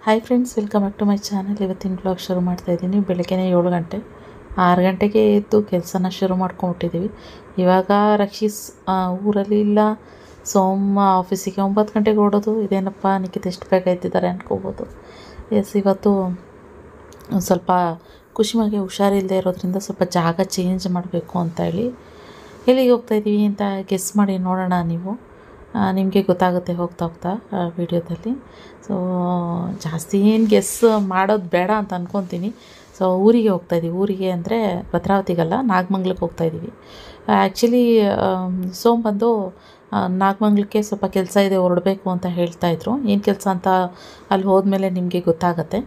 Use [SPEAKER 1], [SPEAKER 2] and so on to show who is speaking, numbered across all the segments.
[SPEAKER 1] Hi friends welcome back to my channel ಇವತ್ತಿನ blog ಶುರು ಮಾಡ್ತಾ ಇದ್ದೀನಿ ಬೆಳಗ್ಗೆನೇ ಏಳು ಗಂಟೆ ಆರು ಗಂಟೆಗೆ ಎದ್ದು ಕೆಲಸನ ಶುರು ಮಾಡ್ಕೊಂಬಿಟ್ಟಿದ್ದೀವಿ ಇವಾಗ ರಕ್ಷಿಸ್ ಆ, ಊರಲ್ಲಿ ಇಲ್ಲ ಸೋಮ ಆಫೀಸಿಗೆ ಒಂಬತ್ತು ಗಂಟೆಗೆ ಓಡೋದು ಇದೇನಪ್ಪ ನಿಖಿತ್ ಎಷ್ಟು ಬೇಗ ಎದ್ದಿದ್ದಾರೆ ಅನ್ಕೋಬೋದು ಎಸ್ ಇವತ್ತು ಒಂದು ಸ್ವಲ್ಪ ಕುಶಿಮಾಗೆ ಹುಷಾರಿಲ್ಲದೆ ಇರೋದ್ರಿಂದ ಸ್ವಲ್ಪ ಜಾಗ ಚೇಂಜ್ ಮಾಡಬೇಕು ಅಂತ ಹೇಳಿ ಎಲ್ಲಿಗೆ ಹೋಗ್ತಾ ಇದ್ದೀವಿ ಅಂತ ಗೆಸ್ ಮಾಡಿ ನೋಡೋಣ ನೀವು ನಿಮಗೆ ಗೊತ್ತಾಗುತ್ತೆ ಹೋಗ್ತಾ ಹೋಗ್ತಾ ವಿಡಿಯೋದಲ್ಲಿ ಸೊ ಜಾಸ್ತಿ ಏನು ಗೆಸ್ ಮಾಡೋದು ಬೇಡ ಅಂತ ಅಂದ್ಕೊತೀನಿ ಸೊ ಊರಿಗೆ ಹೋಗ್ತಾ ಇದ್ದೀವಿ ಊರಿಗೆ ಅಂದರೆ ಭದ್ರಾವತಿಗಲ್ಲ ನಾಗಮಂಗ್ಲಕ್ಕೆ ಹೋಗ್ತಾ ಇದ್ದೀವಿ ಆ್ಯಕ್ಚುಲಿ ಸೋಮ್ ಬಂದು ಆ, ನಾಗಮಂಗ್ಲಕ್ಕೆ ಸ್ವಲ್ಪ ಕೆಲಸ ಇದೆ ಹೊರಡಬೇಕು ಅಂತ ಹೇಳ್ತಾ ಇದ್ರು ಏನು ಕೆಲಸ ಅಂತ ಅಲ್ಲಿ ಹೋದ್ಮೇಲೆ ನಿಮಗೆ ಗೊತ್ತಾಗತ್ತೆ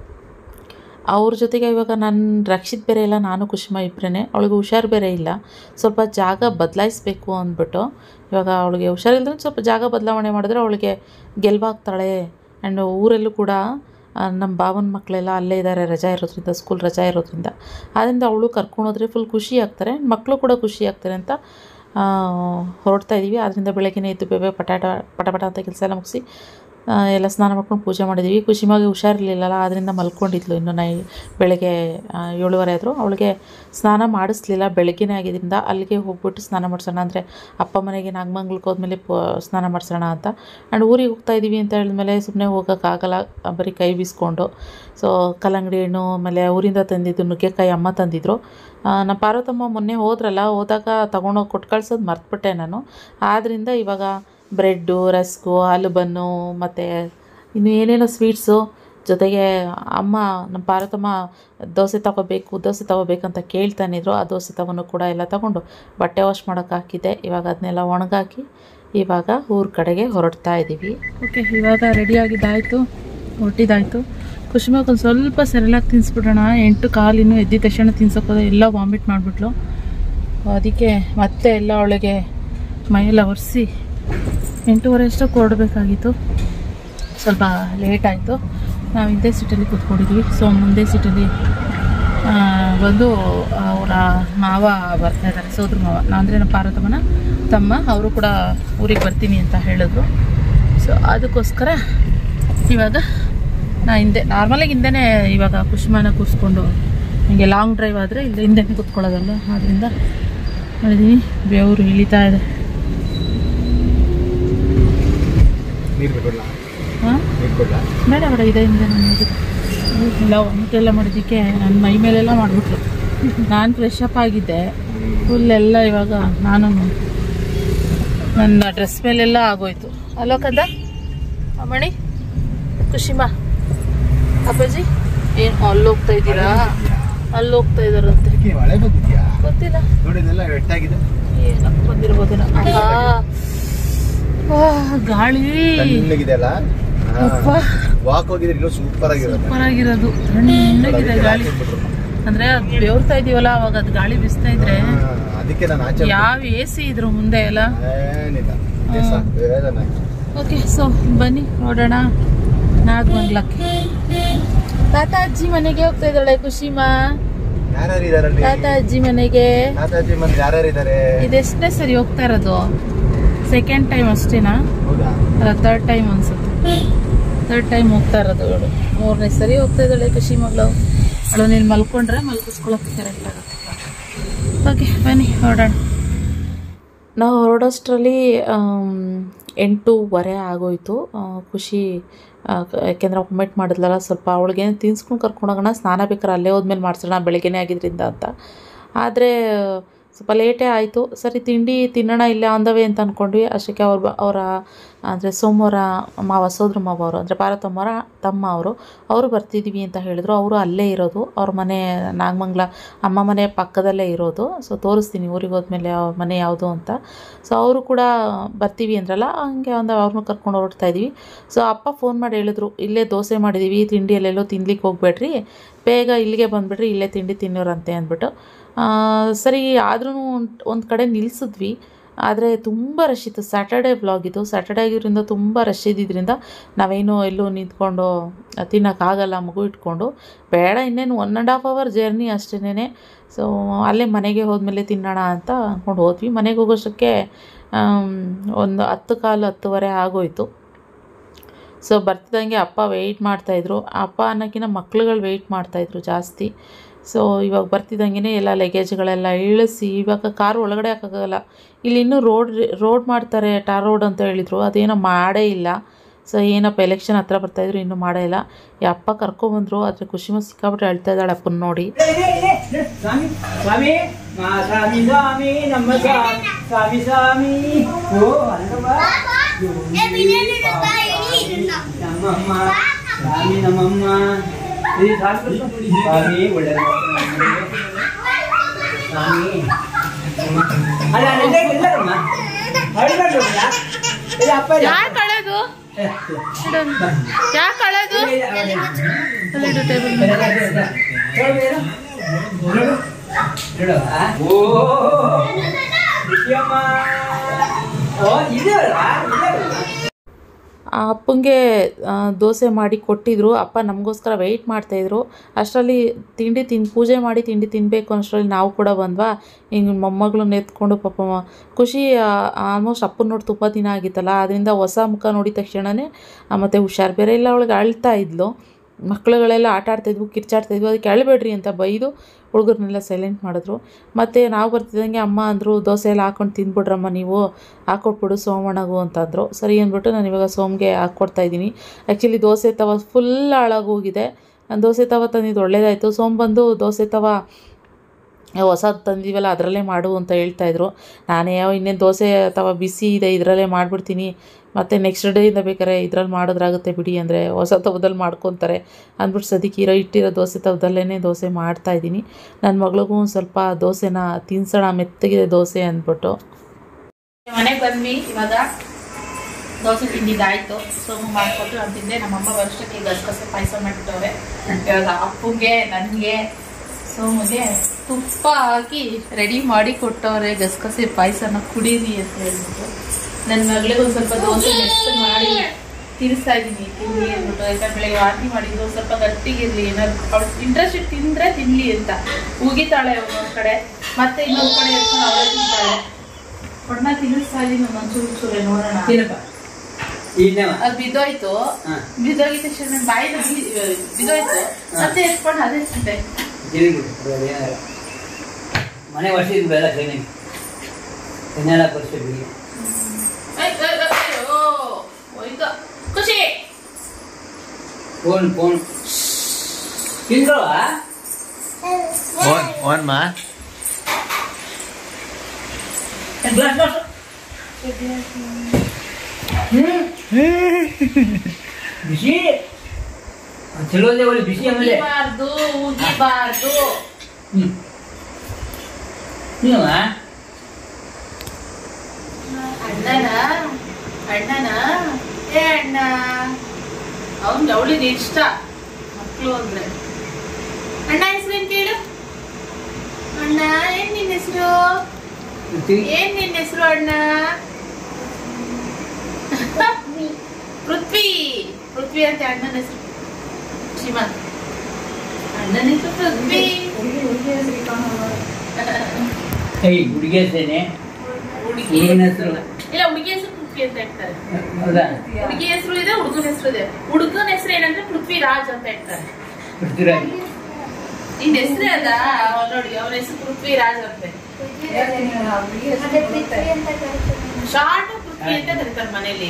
[SPEAKER 1] ಅವ್ರ ಜೊತೆಗೆ ಇವಾಗ ನನ್ನ ರಕ್ಷಿತ್ ಬೇರೆ ಇಲ್ಲ ನಾನು ಕುಶಿಮಾ ಇಬ್ಬರೇ ಅವಳಿಗೆ ಹುಷಾರು ಬೇರೆ ಇಲ್ಲ ಸ್ವಲ್ಪ ಜಾಗ ಬದಲಾಯಿಸ್ಬೇಕು ಅಂದ್ಬಿಟ್ಟು ಇವಾಗ ಅವಳಿಗೆ ಹುಷಾರಿಲ್ಲದ್ರೆ ಸ್ವಲ್ಪ ಜಾಗ ಬದಲಾವಣೆ ಮಾಡಿದ್ರೆ ಅವಳಿಗೆ ಗೆಲ್ವಾಗ್ತಾಳೆ ಆ್ಯಂಡ್ ಊರಲ್ಲೂ ಕೂಡ ಆ, ನಮ್ಮ ಭಾವನ ಮಕ್ಕಳೆಲ್ಲ ಅಲ್ಲೇ ಇದ್ದಾರೆ ರಜಾ ಇರೋದ್ರಿಂದ ಸ್ಕೂಲ್ ರಜಾ ಇರೋದ್ರಿಂದ ಆದ್ದರಿಂದ ಅವಳು ಕರ್ಕೊಂಡೋದ್ರೆ ಫುಲ್ ಖುಷಿ ಆಗ್ತಾರೆ ಮಕ್ಕಳು ಕೂಡ ಖುಷಿ ಆಗ್ತಾರೆ ಅಂತ ಆ, ಹೊರಡ್ತಾ ಇದ್ದೀವಿ ಆದ್ದರಿಂದ ಬೆಳಗ್ಗೆನೇ ಎದ್ದು ಬೇಬೆ ಪಟಾಟ ಪಟ ಪಟ ಅಂತ ಕೆಲಸ ಎಲ್ಲ ಮುಗಿಸಿ ಆ, ಎಲ್ಲ ಸ್ನಾನ ಮಾಡ್ಕೊಂಡು ಪೂಜೆ ಮಾಡಿದ್ದೀವಿ ಕುಶಿಮಾಗೆ ಹುಷಾರಿರ್ಲಿಲ್ಲಲ್ಲ ಆದ್ದರಿಂದ ಮಲ್ಕೊಂಡಿದ್ಲು ಇನ್ನು ನೈ ಬೆಳಗ್ಗೆ ಆ, ಏಳುವರೆ ಆದರೂ ಅವಳಿಗೆ ಸ್ನಾನ ಮಾಡಿಸ್ಲಿಲ್ಲ ಬೆಳಗ್ಗೆನೇ ಆಗಿದ್ದರಿಂದ ಅಲ್ಲಿಗೆ ಹೋಗ್ಬಿಟ್ಟು ಸ್ನಾನ ಮಾಡಿಸೋಣ ಅಂದರೆ ಅಪ್ಪ ಮನೆಗೆ ನಾಗಮಂಗ್ಲಕ್ಕೆ ಹೋದ್ಮೇಲೆ ಪ ಸ್ನಾನ ಮಾಡಿಸೋಣ ಅಂತ ಆ್ಯಂಡ್ ಊರಿಗೆ ಹೋಗ್ತಾ ಇದ್ದೀವಿ ಅಂತ ಹೇಳಿದ್ಮೇಲೆ ಸುಮ್ಮನೆ ಹೋಗೋಕ್ಕಾಗಲ್ಲ ಬರೀ ಕೈ ಬೀಸ್ಕೊಂಡು ಸೊ ಕಲ್ಲಂಗಡಿ ಹಣ್ಣು ಆಮೇಲೆ ಊರಿಂದ ತಂದಿದ್ದು ನುಗ್ಗೆಕಾಯಿ ಅಮ್ಮ ತಂದಿದ್ರು ಆ, ನಮ್ಮ ಪಾರ್ವತಮ್ಮ ಮೊನ್ನೆ ಹೋದ್ರಲ್ಲ ಹೋದಾಗ ತೊಗೊಂಡೋಗಿ ಕೊಟ್ಟು ಕಳ್ಸೋದು ಮರ್ತ್ಬಿಟ್ಟೆ ನಾನು ಆದ್ದರಿಂದ ಇವಾಗ ಬ್ರೆಡ್ಡು ರಸ್ಕು ಹಾಲು ಬನ್ನು ಮತ್ತು ಇನ್ನು ಏನೇನೋ ಸ್ವೀಟ್ಸು ಜೊತೆಗೆ ಅಮ್ಮ ನಮ್ಮ ಪಾರ್ವತಮ್ಮ ದೋಸೆ ತಗೋಬೇಕು ದೋಸೆ ತಗೋಬೇಕಂತ ಕೇಳ್ತಾನಿದ್ರು ಆ ದೋಸೆ ತಗೊಂಡು ಕೂಡ ಎಲ್ಲ ತಗೊಂಡು ಬಟ್ಟೆ ವಾಶ್ ಮಾಡೋಕೆ ಹಾಕಿದ್ದೆ ಇವಾಗ ಅದನ್ನೆಲ್ಲ ಒಣಗಾಕಿ ಇವಾಗ ಊರ ಕಡೆಗೆ ಹೊರಡ್ತಾ ಇದ್ದೀವಿ ಓಕೆ ಇವಾಗ ರೆಡಿಯಾಗಿದ್ದಾಯಿತು ಹೊರಟಿದ್ದಾಯಿತು ಕುಶಿಮಾಗ ಒಂದು ಸ್ವಲ್ಪ ಸೆರಲಾಗಿ ತಿನ್ನಿಸ್ಬಿಡೋಣ ಎಂಟು ಕಾಲು ಇನ್ನೂ ಎದ್ದಿದ ತಕ್ಷಣ ತಿನ್ಸೋಕೋದೆ ಎಲ್ಲ ವಾಮಿಟ್ ಮಾಡಿಬಿಟ್ಲು ಅದಕ್ಕೆ ಮತ್ತೆ ಎಲ್ಲ ಅವಳಿಗೆ ಮೈಯೆಲ್ಲ ಒರೆಸಿ ಎಂಟೂವರೆ ಅಷ್ಟಕ್ಕೆ ಹೊರಡಬೇಕಾಗಿತ್ತು ಸ್ವಲ್ಪ ಲೇಟ್ ಆಯಿತು ನಾವು ಹಿಂದೆ ಸೀಟಲ್ಲಿ ಕೂತ್ಕೊಂಡಿದ್ವಿ ಸೊ ಮುಂದೆ ಸೀಟಲ್ಲಿ ಆ, ಬಂದು ಅವರ ಮಾವ ಬರ್ತಾ ಇದ್ದಾರೆ ಸೋದ್ರ ಮಾವ ನಾ ಅಂದರೆ ನಮ್ಮ ಪಾರ್ವತಮ್ಮನ ತಮ್ಮ ಅವರು ಕೂಡ ಊರಿಗೆ ಬರ್ತೀನಿ ಅಂತ ಹೇಳಿದ್ರು ಸೊ ಅದಕ್ಕೋಸ್ಕರ ಇವಾಗ ನಾ ಹಿಂದೆ ನಾರ್ಮಲಾಗಿ ಹಿಂದೆನೇ ಇವಾಗ ಕುಷ್ಮಾನ ಕೂರಿಸ್ಕೊಂಡು ಹಿಂಗೆ ಲಾಂಗ್ ಡ್ರೈವ್ ಆದರೆ ಇಲ್ಲಿ ಹಿಂದೆನೇ ಕೂತ್ಕೊಳ್ಳೋದಲ್ಲ ಆದ್ದರಿಂದ ಮಾಡಿದ್ದೀನಿ ಬೆವರು ಇಳಿತಾ ಇದೆ
[SPEAKER 2] ನೀರು ಬಿಟ್ಬಿಡ್ಲ
[SPEAKER 1] ಹಾಂ
[SPEAKER 2] ನೀರು ಕೊಡ್ಲಾ
[SPEAKER 1] ಬೇಡ ಬೇಡ ಇದೆ ಹಿಂದೆ ನಾನು ಎಲ್ಲ ಒಮ್ಮಟೆಲ್ಲ ಮಾಡಿದ್ದಕ್ಕೆ ನನ್ನ ಮೈ ಮೇಲೆಲ್ಲ ಮಾಡಿಬಿಟ್ಲು ನಾನು ಫ್ರೆಶ್ ಅಪ್ ಆಗಿದ್ದೆ ಫುಲ್ ಎಲ್ಲ ಇವಾಗ ನಾನು ನನ್ನ ಡ್ರೆಸ್ ಮೇಲೆಲ್ಲ ಆಗೋಯ್ತು ಅಲ್ಲೋ ಕಂದ ಅಮ್ಮಣಿ ಖುಷಿಮಾ ಅಪ್ಪಾಜಿ ಏನು ಅಲ್ಲಿ ಹೋಗ್ತಾ ಇದ್ದೀರಾ ಅಲ್ಲಿ ಹೋಗ್ತಾ ಇದ್ದಾರಂತೆ
[SPEAKER 2] ಅದಕ್ಕೆ ಮಳೆ ಬಂದಿದ್ಯಾ
[SPEAKER 1] ಗೊತ್ತಿಲ್ಲ
[SPEAKER 2] ನೋಡಿ ಇದೆಲ್ಲ ವೆಟ್ಟಾಗಿದೆ
[SPEAKER 1] ಏನೋ ಬಂದಿರ್ಬೋದೇನೋ ಆಹಾ. ವಾಹ್, ಗಾಳಿ
[SPEAKER 2] ತಣ್ಣಗಿದೆ ಅಲ್ಲ
[SPEAKER 1] ಅಪ್ಪ
[SPEAKER 2] ವಾಕ್ ಹೋಗಿದ್ರೆ ಇನ್ನೂ ಸೂಪರ್ ಆಗಿರುತ್ತೆ
[SPEAKER 1] ಸೂಪರ್ ಆಗಿರೋದು ತಣ್ಣಗಿದೆ ಗಾಳಿ ಅಂದ್ರೆ ಅದ್ ಬೆವರ್ತಾ ಇದೀವಲ್ಲ ಅವಾಗ ಅದು ಗಾಳಿ ಬೀಸ್ತಾ ಇದ್ರೆ
[SPEAKER 2] ಹಾ, ಅದಕ್ಕೆ ನಾನು ಆಚೆ
[SPEAKER 1] ಯಾವ ಎ ಸಿ ಇದ್ರು ಮುಂದೆ ಎಲ್ಲ
[SPEAKER 2] ಏನಿಲ್ಲ ಇದೇ ಸಾಕು ಬೇರೆದನ್ನ ಹಾಕಿ.
[SPEAKER 1] ಓಕೆ ಸೊ ಬನ್ನಿ ನೋಡೋಣ ನಾಗಮಂಗ್ಲಕ್ಕೆ ತಾತ ಅಜ್ಜಿ ಮನೆಗೆ ಹೋಗ್ತಾ ಇದ್ದಾಳೆ ಖುಷಿಮಾ
[SPEAKER 2] ಯಾರ್ಯಾರು ಇದಾರೆ ಅಲ್ಲಿ
[SPEAKER 1] ತಾತ ಅಜ್ಜಿ ಮನೆಗೆ
[SPEAKER 2] ತಾತಾಜಿ ಮಂದಿ ಯಾರ್ಯಾರು ಇದಾರೆ
[SPEAKER 1] ಇದೆಷ್ಟನೇ ಸರಿ ಹೋಗ್ತಾ ಇರೋದು ಸೆಕೆಂಡ್ ಟೈಮ್ ಅಷ್ಟೇನಾ
[SPEAKER 2] ಹೌದಾ
[SPEAKER 1] ಥರ್ಡ್ ಟೈಮ್ ಅನ್ಸುತ್ತೆ ಥರ್ಡ್ ಟೈಮ್ ಹೋಗ್ತಾ ಇರೋದು ಇವಳು ಮೂರನೇ ಸರಿ ಹೋಗ್ತಾ ಇದ್ದಾಳೆ ಖುಷಿ ಮಗಳು ಅವಳು ನೀನು ಮಲ್ಕೊಂಡ್ರೆ ಮಲ್ಕಿಸ್ಕೊಳಕ್ಕೆ ಕರೆಕ್ಟ್ ಆಗುತ್ತೆ ಓಕೆ ಬನ್ನಿ ಹೊರಡೋಣ ನಾವು ಹೊರಡೋಷ್ಟರಲ್ಲಿ ಎಂಟೂವರೆ ಆಗೋಯ್ತು ಆ, ಖುಷಿ ಆ, ಕ- ಯಾಕೆಂದ್ರೆ ಒಮ್ಮೆಟ್ ಮಾಡಿದ್ಲಲ್ಲ ಸ್ವಲ್ಪ ಅವಳಿಗೆ ತಿನ್ಸ್ಕೊಂಡು ಕರ್ಕೊಂಡೋಗೋಣ ಸ್ನಾನ ಬೇಕಾದ್ರೆ ಅಲ್ಲೇ ಹೋದ್ಮೇಲೆ ಮಾಡಿಸೋಣ ಬೆಳಗ್ಗೆನೇ ಆಗಿದ್ರಿಂದ ಅಂತ ಆದರೆ ಸ್ವಲ್ಪ ಲೇಟೇ ಆಯಿತು ಸರಿ ತಿಂಡಿ ತಿನ್ನೋಣ ಇಲ್ಲೇ ಆನ್ ದ ವೇ ಅಂತ ಅಂದ್ಕೊಂಡ್ವಿ ಅಷ್ಟಕ್ಕೆ ಅವ್ರ ಬ- ಅವರ ಅಂದರೆ ಸೋಮವಾರ ಮಾವ ಸೋದ್ರ ಮಾವ ಅವರು ಅಂದರೆ ಪಾರ್ವತಮ್ಮರ ತಮ್ಮ ಅವರು ಅವರು ಬರ್ತಿದ್ದೀವಿ ಅಂತ ಹೇಳಿದ್ರು ಅವರು ಅಲ್ಲೇ ಇರೋದು ಅವ್ರ ಮನೆ ನಾಗಮಂಗ್ಲ ಅಮ್ಮ ಮನೆ ಪಕ್ಕದಲ್ಲೇ ಇರೋದು ಸೊ ತೋರಿಸ್ತೀನಿ ಊರಿಗೆ ಹೋದ್ಮೇಲೆ ಅವ್ರ ಮನೆ ಯಾವುದು ಅಂತ ಸೊ ಅವರು ಕೂಡ ಬರ್ತೀವಿ ಅಂದ್ರಲ್ಲ ಹಂಗೆ ಒಂದು ಅವ್ರನ್ನೂ ಕರ್ಕೊಂಡು ಹೊರಡ್ತಾ ಇದ್ದೀವಿ ಸೊ ಅಪ್ಪ ಫೋನ್ ಮಾಡಿ ಹೇಳಿದ್ರು ಇಲ್ಲೇ ದೋಸೆ ಮಾಡಿದ್ದೀವಿ ತಿಂಡಿಯಲ್ಲೆಲ್ಲೋ ತಿನ್ಲಿಕ್ಕೆ ಹೋಗ್ಬೇಡ್ರಿ ಬೇಗ ಇಲ್ಲಿಗೆ ಬಂದುಬಿಡ್ರಿ ಇಲ್ಲೇ ತಿಂಡಿ ತಿನ್ನೋರಂತೆ ಅಂದ್ಬಿಟ್ಟು ಆ, ಸರಿ ಆದ್ರೂ ಒಂದು ಕಡೆ ನಿಲ್ಲಿಸಿದ್ವಿ ಆದರೆ ತುಂಬ ರಶ್ ಇತ್ತು ಸ್ಯಾಟರ್ಡೇ ವ್ಲಾಗ್ ಇದು ಸ್ಯಾಟರ್ಡೇ ಆಗಿರೋದ್ರಿಂದ ತುಂಬ ರಶ್ ಇದ್ದಿದ್ದರಿಂದ ನಾವೇನು ಎಲ್ಲೂ ನಿಂತ್ಕೊಂಡು ತಿನ್ನೋಕ್ಕಾಗಲ್ಲ ಮಗು ಇಟ್ಕೊಂಡು ಬೇಡ ಇನ್ನೇನು one and half hour journey ಅಷ್ಟೇನೆ ಸೊ ಅಲ್ಲೇ ಮನೆಗೆ ಹೋದ್ಮೇಲೆ ತಿನ್ನೋಣ ಅಂತ ಅಂದ್ಕೊಂಡು ಹೋದ್ವಿ ಮನೆಗೆ ಹೋಗೋಷ್ಟಕ್ಕೆ ಆಮ್, ಒಂದು ಹತ್ತು ಕಾಲು ಹತ್ತುವರೆ ಆಗೋಯ್ತು ಸೊ ಬರ್ತಿದ್ದಂಗೆ ಅಪ್ಪ ವೆಯ್ಟ್ ಮಾಡ್ತಾಯಿದ್ರು ಅಪ್ಪ ಅನ್ನೋಕ್ಕಿಂತ ಮಕ್ಳುಗಳು ವೆಯ್ಟ್ ಮಾಡ್ತಾಯಿದ್ರು ಜಾಸ್ತಿ ಸೊ ಇವಾಗ ಬರ್ತಿದ್ದಂಗೆ ಎಲ್ಲ ಲಗೇಜ್ಗಳೆಲ್ಲ ಇಳಿಸಿ ಇವಾಗ ಕಾರು ಒಳಗಡೆ ಹಾಕೋಕ್ಕಾಗಲ್ಲ ಇಲ್ಲಿ ಇನ್ನೂ ರೋಡ್ ರೋಡ್ ಮಾಡ್ತಾರೆ ಟಾರ್ ರೋಡ್ ಅಂತ ಹೇಳಿದರು ಅದೇನೋ ಮಾಡೇ ಇಲ್ಲ ಸೊ ಏನಪ್ಪ ಎಲೆಕ್ಷನ್ ಹತ್ರ ಬರ್ತಾಯಿದ್ರು ಇನ್ನೂ ಮಾಡೇ ಇಲ್ಲ ಈ ಅಪ್ಪ ಕರ್ಕೊಂಬಂದರು ಆದರೆ ಖುಷಿ ಮಸ್ತ್ ಸಿಕ್ಕಾಬಿಟ್ಟು ಹೇಳ್ತಾ ಇದ್ದಾಳೆ ಅಪ್ಪನ ನೋಡಿ
[SPEAKER 3] ಸ್ವಾಮಿ ಸ್ವಾಮಿ ಮಾ ಸ್ವಾಮಿ ಸ್ವಾಮಿ ನಮ್ಮ ಸ್ವಾಮಿ ಸ್ವಾಮಿ ಸ್ವಾಮಿ ಓ ಅಲ್ಲವಾ ನಮ್ಮಮ್ಮ ಸ್ವಾಮಿ ನಮ್ಮಮ್ಮ ಇದು ಸಾಕು ಸ್ವಾಮಿ ಒಳ್ಳೆಯ ಸ್ವಾಮಿ ಅಲ್ಲ ಅಲ್ಲ ಎಲ್ಲರಮ್ಮ ಹೊರಗಡೆ ಇಲ್ಲ ಅಪ್ಪ ಇಲ್ಲ.
[SPEAKER 1] ಕಳೆದು
[SPEAKER 3] ಏ,
[SPEAKER 1] ಯಾಕೆ ಕಳೆದು
[SPEAKER 3] ಓ ವಿಷಯಮ್ಮ ಓ ಇದೆ ಅಲ್ಲ ಇದೆ ಅಲ್ಲ
[SPEAKER 1] ಆ ಅಪ್ಪಂಗೆ ಆ, ದೋಸೆ ಮಾಡಿ ಕೊಟ್ಟಿದ್ರು ಅಪ್ಪ ನಮಗೋಸ್ಕರ ವೆಯ್ಟ್ ಮಾಡ್ತಾಯಿದ್ರು ಅಷ್ಟರಲ್ಲಿ ತಿಂಡಿ ತಿನ್ ಪೂಜೆ ಮಾಡಿ ತಿಂಡಿ ತಿನ್ನಬೇಕು ಅಷ್ಟರಲ್ಲಿ ನಾವು ಕೂಡ ಬಂದ್ವಾ ಹಿಂಗೆ ಮೊಮ್ಮಗಳನ್ನ ಎತ್ಕೊಂಡು ಪಾಪ ಮ- ಖುಷಿ ಆಲ್ಮೋಸ್ಟ್ ಅಪ್ಪನ ನೋಡಿ ತುಂಬ ದಿನ ಆಗಿತ್ತಲ್ಲ ಅದರಿಂದ ಹೊಸ ಮುಖ ನೋಡಿದ ತಕ್ಷಣವೇ ಮತ್ತು ಹುಷಾರು ಬೇರೆ ಇಲ್ಲ ಅವಳಿಗೆ ಅಳ್ತಾ ಇದ್ಲು ಮಕ್ಕಳುಗಳೆಲ್ಲ ಆಟ ಆಡ್ತಾಯಿದ್ವು ಕಿರ್ಚಾಡ್ತಾಯಿದ್ವು ಅದಕ್ಕೆ ಅಳಬೇಡ್ರಿ ಅಂತ ಬೈದು ಹುಡುಗರನ್ನೆಲ್ಲ ಸೈಲೆಂಟ್ ಮಾಡಿದ್ರು ಮತ್ತು ನಾವು ಬರ್ತಿದ್ದಂಗೆ ಅಮ್ಮ ಅಂದರು ದೋಸೆ ಎಲ್ಲ ಹಾಕೊಂಡು ತಿಂದ್ಬಿಡ್ರಮ್ಮ ನೀವು ಹಾಕೊಟ್ಬಿಡು ಸೋಮಣ್ಣಗೂ ಅಂತಂದರು ಸರಿ ಅಂದ್ಬಿಟ್ಟು ನಾನು ಇವಾಗ ಸೋಮ್ಗೆ ಹಾಕ್ಕೊಡ್ತಾ ಇದ್ದೀನಿ ಆ್ಯಕ್ಚುಲಿ ದೋಸೆ ತವ ಫುಲ್ ಹಾಳಾಗೋಗಿದೆ ನಾನು ದೋಸೆ ತವ ತಂದಿದ್ದು ಒಳ್ಳೇದಾಯಿತು ಸೋಮ್ ಬಂದು ದೋಸೆ ತವ ಹೊಸದು ತಂದಿವಲ್ಲ ಅದರಲ್ಲೇ ಮಾಡು ಅಂತ ಹೇಳ್ತಾಯಿದ್ರು ನಾನೇ ಯಾವ ಇನ್ನೇನು ದೋಸೆ ತವ ಬಿಸಿ ಇದೆ ಇದರಲ್ಲೇ ಮಾಡಿಬಿಡ್ತೀನಿ ಮತ್ತು ನೆಕ್ಸ್ಟ್ ಡೇಯಿಂದ ಬೇಕಾದ್ರೆ ಇದ್ರಲ್ಲಿ ಮಾಡೋದ್ರಾಗುತ್ತೆ ಬಿಡಿ ಅಂದರೆ ಹೊಸ ತವದಲ್ಲಿ ಮಾಡ್ಕೊತಾರೆ ಅಂದ್ಬಿಟ್ಟು ಸದ್ಯಕ್ಕೆ ಇರೋ ಇಟ್ಟಿರೋ ದೋಸೆ ತವದಲ್ಲೇ ದೋಸೆ ಮಾಡ್ತಾಯಿದ್ದೀನಿ ನನ್ನ ಮಗಳಿಗೂ ಒಂದು ಸ್ವಲ್ಪ ದೋಸೆನ ತಿನ್ಸೋಣ ಮೆತ್ತಗಿದೆ ದೋಸೆ ಅಂದ್ಬಿಟ್ಟು ಮನೆಗೆ ಬಂದ್ವಿ ಇವಾಗ ದೋಸೆ ತಿಂದಿದ್ದಾಯ್ತು ಸೋಮು ಮಾಡಿಕೊಟ್ಟು ನಾನು ತಿಂದೆ ನಮ್ಮಮ್ಮ ವರ್ಷಕ್ಕೆ ಗಸಗಸೆ ಪಾಯಸ ಮಾಡಿಬಿಟ್ಟವ್ರೆ ಇವಾಗ ಅಪ್ಪುಗೆ ನನಗೆ ಸೋಮುಗೆ ತುಪ್ಪ ಹಾಕಿ ರೆಡಿ ಮಾಡಿ ಕೊಟ್ಟವ್ರೆ ಗಸಗಸೆ ಪಾಯಸನ ಕುಡೀರಿ ಅಂತ ಹೇಳ್ಬಿಟ್ಟು ನನ್ನ ಮಗಳಿಗೆ ಒಂದು ಸ್ವಲ್ಪ ದೋಸೆ ಮೆತ್ತು ಮಾಡಿ ತಿನ್ನಿಸ್ತಾ ಇದ್ದೀನಿ ತಿನ್ನಿ ಅಂದ್ಬಿಟ್ಟು ಯಾಕಂದ್ರೆ ಬೆಳಗ್ಗೆ ವಾಂತಿ ಮಾಡಿದ್ರು ಒಂದ್ ಸ್ವಲ್ಪ ಗಟ್ಟಿಗಿರ್ಲಿ ಏನಾದ್ರು ಅವಳು ಇಂಟ್ರೆಸ್ಟ್ ತಿಂದ್ರೆ ತಿನ್ಲಿ ಅಂತ ಉಗಿತಾಳೆ ಒಂದೊಂದ್ ಕಡೆ ಮತ್ತೆ ಇನ್ನೊಂದ್ ಕಡೆ ಎತ್ಕೊಂಡು ಅವಳೇ ತಿಂತಾಳೆ ಒಣ್ಣ ತಿನ್ನಿಸ್ತಾ ಇದೀನಿ ಒಂದೊಂದ್ ಚೂರು ಚೂರೆ ನೋಡೋಣ
[SPEAKER 3] ತಿನ್ನಪ್ಪ ಇನ್ನವ
[SPEAKER 1] ಅದು ಬಿದ್ದೋಯ್ತು
[SPEAKER 3] ಹಾ.
[SPEAKER 1] ಬಿದ್ದೋಗಿದ ತಕ್ಷಣ ನನ್ನ ಬಾಯಿನ ಬಿದ್ದೋಯ್ತು ಮತ್ತೆ ಎತ್ಕೊಂಡು ಅದೇ ತಿಂದೆ
[SPEAKER 3] ತಿರುಗಿಬಿಡು ಏನಾಗಲ್ಲ ಮನೆ ವರ್ಷ ಇದು ಬೇಡ ಕ್ಲೀನಿಂಗ್ ಹನ್ನೆರಡು ವರ್ಷ ಬಿಡಿ
[SPEAKER 1] ಐ, ಐ, ಐ, ಅಯ್ಯೋ, ಹೋಯ್ತು ಖುಷಿ
[SPEAKER 3] ಫೋನ್ ಫೋನ್ ತಿಂದ್ರವ
[SPEAKER 2] ಓನ್ ಓನ್ ಮಾ
[SPEAKER 3] ಗ್ಲಾಸ್ ಗ್ಲಾಸ್ ಬಿಸಿ ಚಲೋ ಇದೆ ಒಳ್ಳೆ ಬಿಸಿ ಆಮೇಲೆ
[SPEAKER 1] ಉಗಿಬಾರ್ದು ಉಗಿಬಾರ್ದು
[SPEAKER 3] ಹ್ಮ್ ನೀವ
[SPEAKER 1] ಅಣ್ಣನ ಅಣ್ಣನ ಏ ಅಣ್ಣ ಅವ್ನ್ ಅವಳಿಗೆ ಇಷ್ಟ ಮಕ್ಕಳು ಅಂದ್ರೆ ಅಣ್ಣ ಹೆಸರೇನ್ ಕೇಳು ಅಣ್ಣ ಏನ್ ನಿನ್ನ ಹೆಸರು ಏನ್ ನಿನ್ನ ಹೆಸರು ಅಣ್ಣ ಪೃಥ್ವಿ ಪೃಥ್ವಿ ಅಂತ ಅಣ್ಣನ ಹೆಸರು ಶಿವನ್ ಅಣ್ಣನ ಹೆಸರು ಪೃಥ್ವಿ
[SPEAKER 3] ಏಯ್ ಹುಡುಗಿ ಹೆಸರೇನೆ
[SPEAKER 1] ಹುಡುಗಿ
[SPEAKER 3] ಏನ್ ಹೆಸರು
[SPEAKER 1] ಇಲ್ಲ ಹುಡುಗಿ ಹೆಸರು ಪೃಥ್ವಿ ಅಂತ ಹೇಳ್ತಾರೆ
[SPEAKER 3] ಹೌದಾ
[SPEAKER 1] ಹುಡುಗಿ ಹೆಸರು ಇದೆ ಹುಡುಗನ ಹೆಸರು ಇದೆ ಹುಡುಗನ ಹೆಸರು ಏನಂದ್ರೆ ಪೃಥ್ವಿರಾಜ್ ಅಂತ ಹೇಳ್ತಾರೆ
[SPEAKER 3] ಪೃಥ್ವಿರಾಜ್
[SPEAKER 1] ನಿನ್ ಹೆಸರೇ ಅದ ಅವ್ನ್ ನೋಡಿ ಅವನ ಹೆಸರು ಪೃಥ್ವಿರಾಜ್ ಅಂತೆ ಶಾರ್ಟ್ ಪೃಥ್ವಿ ಅಂತ ಕರೀತಾರೆ ಮನೇಲಿ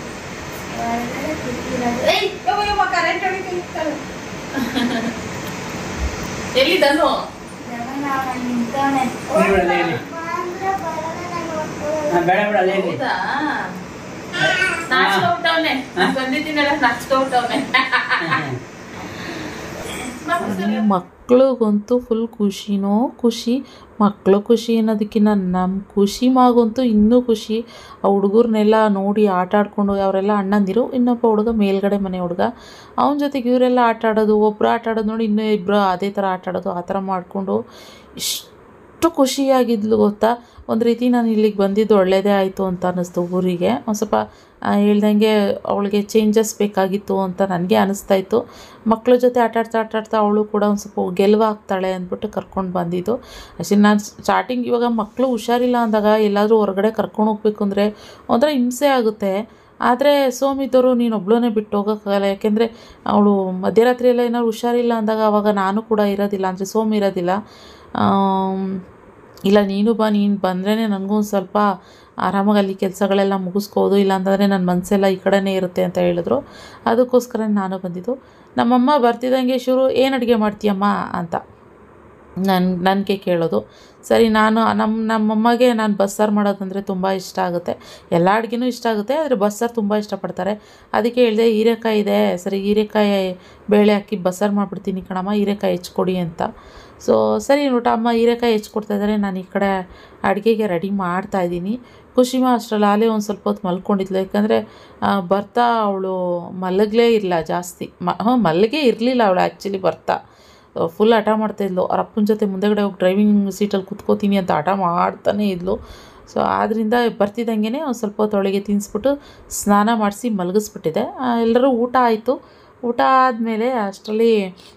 [SPEAKER 1] ಎಲ್ಲಿ ಧನು
[SPEAKER 3] ಅಲ್ಲೇ ಇರ್ಲಿ. ಹಾ, ಬೇಡ ಬೇಡ ಅಲ್ಲೇ ಇರ್ಲಿ.
[SPEAKER 1] ಹೌದಾ ನಾಚ್ಕೊಂಬಿಟ್ಟವ್ನೆ ನಾನ್ ಬಂದಿದ್ದೀನಲ್ಲ ನಾಚ್ಕೊಂಬಿಟ್ಟವ್ನೆ ಮಕ್ಳಿಗಂತೂ ಫುಲ್ ಖುಷಿನೋ ಖುಷಿ ಮಕ್ಕಳು ಖುಷಿ ಅನ್ನೋದಕ್ಕಿಂತ ನಮ್ಮ ಖುಷಿ ಮಾಗಂತೂ ಇನ್ನೂ ಖುಷಿ ಆ ಹುಡುಗರ್ನೆಲ್ಲ ನೋಡಿ ಆಟ ಆಡ್ಕೊಂಡು ಅವರೆಲ್ಲ ಅಣ್ಣಂದಿರು ಇನ್ನೊಬ್ಬ ಹುಡುಗ ಮೇಲ್ಗಡೆ ಮನೆ ಹುಡುಗ ಅವನ ಜೊತೆಗೆ ಇವರೆಲ್ಲ ಆಟ ಆಡೋದು ಒಬ್ಬರು ಆಟ ಆಡೋದು ನೋಡಿ ಇನ್ನೂ ಇಬ್ಬರು ಅದೇ ಥರ ಆಟ ಆಡೋದು ಆ ಥರ ಮಾಡಿಕೊಂಡು ಇಷ್ಟು ಖುಷಿಯಾಗಿದ್ಲು ಗೊತ್ತಾ ಒಂದು ರೀತಿ ನಾನು ಇಲ್ಲಿಗೆ ಬಂದಿದ್ದು ಒಳ್ಳೆಯದೇ ಆಯಿತು ಅಂತ ಅನ್ನಿಸ್ತು ಊರಿಗೆ ಒಂದು ಸ್ವಲ್ಪ ಆ, ಹೇಳ್ದಂಗೆ ಅವಳಿಗೆ ಚೇಂಜಸ್ ಬೇಕಾಗಿತ್ತು ಅಂತ ನನಗೆ ಅನಿಸ್ತಾ ಇತ್ತು ಮಕ್ಕಳ ಜೊತೆ ಆಟ ಆಡ್ತಾ ಆಟ ಆಡ್ತಾ ಅವಳು ಕೂಡ ಒಂದು ಸ್ವಲ್ಪ ಗೆಲುವಾಗ್ತಾಳೆ ಅಂದ್ಬಿಟ್ಟು ಕರ್ಕೊಂಡು ಬಂದಿದ್ದು ಅಷ್ಟೇ ನಾನು ಸ್ಟಾರ್ಟಿಂಗ್ ಇವಾಗ ಮಕ್ಕಳು ಹುಷಾರಿಲ್ಲ ಅಂದಾಗ ಎಲ್ಲಾದರೂ ಹೊರಗಡೆ ಕರ್ಕೊಂಡು ಹೋಗ್ಬೇಕು ಅಂದರೆ ಒಂಥರ ಹಿಂಸೆ ಆಗುತ್ತೆ ಆದರೆ ಸೋಮಿದ್ದವರು ನೀನು ಒಬ್ಳನ್ನೇ ಬಿಟ್ಟು ಹೋಗೋಕ್ಕಾಗಲ್ಲ ಯಾಕೆಂದರೆ ಅವಳು ಮಧ್ಯರಾತ್ರಿ ಎಲ್ಲ ಏನಾದ್ರು ಹುಷಾರಿಲ್ಲ ಅಂದಾಗ ಅವಾಗ ನಾನು ಕೂಡ ಇರೋದಿಲ್ಲ ಅಂದರೆ ಸೋಮು ಇರೋದಿಲ್ಲ ಆಮ್, ಇಲ್ಲ ನೀನು ಬಾ ನೀನು ಬಂದ್ರೇ ನನಗೂ ಒಂದು ಸ್ವಲ್ಪ ಆರಾಮಾಗಿ ಅಲ್ಲಿ ಕೆಲಸಗಳೆಲ್ಲ ಮುಗಿಸ್ಕೋದು ಇಲ್ಲಾಂತಂದರೆ ನನ್ನ ಮನಸ್ಸೆಲ್ಲ ಈ ಕಡೆನೇ ಇರುತ್ತೆ ಅಂತ ಹೇಳಿದ್ರು ಅದಕ್ಕೋಸ್ಕರ ನಾನು ಬಂದಿದ್ದು ನಮ್ಮಮ್ಮ ಬರ್ತಿದ್ದಂಗೆ ಶುರು ಏನು ಅಡುಗೆ ಮಾಡ್ತೀಯಮ್ಮ ಅಂತ ನನ್ನ ನನಗೆ ಕೇಳೋದು ಸರಿ ನಾನು ನಮ್ಮ ನಮ್ಮಮ್ಮಗೆ ನಾನು ಬಸ್ಸಾರು ಮಾಡೋದಂದರೆ ತುಂಬ ಇಷ್ಟ ಆಗುತ್ತೆ ಎಲ್ಲ ಅಡುಗೆನೂ ಇಷ್ಟ ಆಗುತ್ತೆ ಆದರೆ ಬಸ್ಸಾರು ತುಂಬ ಇಷ್ಟಪಡ್ತಾರೆ ಅದಕ್ಕೆ ಹೇಳಿದೆ ಹೀರೆಕಾಯಿ ಇದೆ ಸರಿ ಹೀರೆಕಾಯಿ ಬೇಳೆ ಹಾಕಿ ಬಸ್ಸಾರು ಮಾಡಿಬಿಡ್ತೀನಿ ಕಣಮ್ಮ ಹೀರೆಕಾಯಿ ಹೆಚ್ಕೊಡಿ ಅಂತ ಸೊ ಸರಿ ಊಟ ಅಮ್ಮ ಹೀರೆಕಾಯಿ ಹೆಚ್ಕೊಡ್ತಾ ಇದ್ದಾರೆ ನಾನು ಈ ಕಡೆ ಅಡುಗೆಗೆ ರೆಡಿ ಮಾಡ್ತಾ ಇದ್ದೀನಿ ಖುಷಿಮಾ ಅಷ್ಟರಲ್ಲಿ ಆಲೇ ಒಂದು ಸ್ವಲ್ಪ ಹೊತ್ತು ಮಲ್ಕೊಂಡಿದ್ಲು ಯಾಕಂದರೆ ಬರ್ತಾ ಅವಳು ಮಲಗಲೇ ಇಲ್ಲ ಜಾಸ್ತಿ ಮ ಹ್ಞೂ ಮಲಗೇ ಇರಲಿಲ್ಲ ಅವಳು ಆ್ಯಕ್ಚುಲಿ ಬರ್ತಾ ಫುಲ್ ಹಠ ಮಾಡ್ತಾಯಿದ್ಲು ಅವ್ರ ಅಪ್ಪನ ಜೊತೆ ಮುಂದೆಗಡೆ ಹೋಗಿ ಡ್ರೈವಿಂಗ್ ಸೀಟಲ್ಲಿ ಕೂತ್ಕೋತೀನಿ ಅಂತ ಹಠ ಮಾಡ್ತಾನೇ ಇದ್ಲು ಸೊ ಆದ್ದರಿಂದ ಬರ್ತಿದ್ದಂಗೆ ಒಂದು ಸ್ವಲ್ಪ ಹೊತ್ತು ಅವಳಿಗೆ ತಿನ್ನಿಸ್ಬಿಟ್ಟು ಸ್ನಾನ ಮಾಡಿಸಿ ಮಲಗಿಸ್ಬಿಟ್ಟಿದೆ ಆ, ಎಲ್ಲರೂ ಊಟ ಆಯಿತು ಊಟ ಆದಮೇಲೆ ಅಷ್ಟರಲ್ಲಿ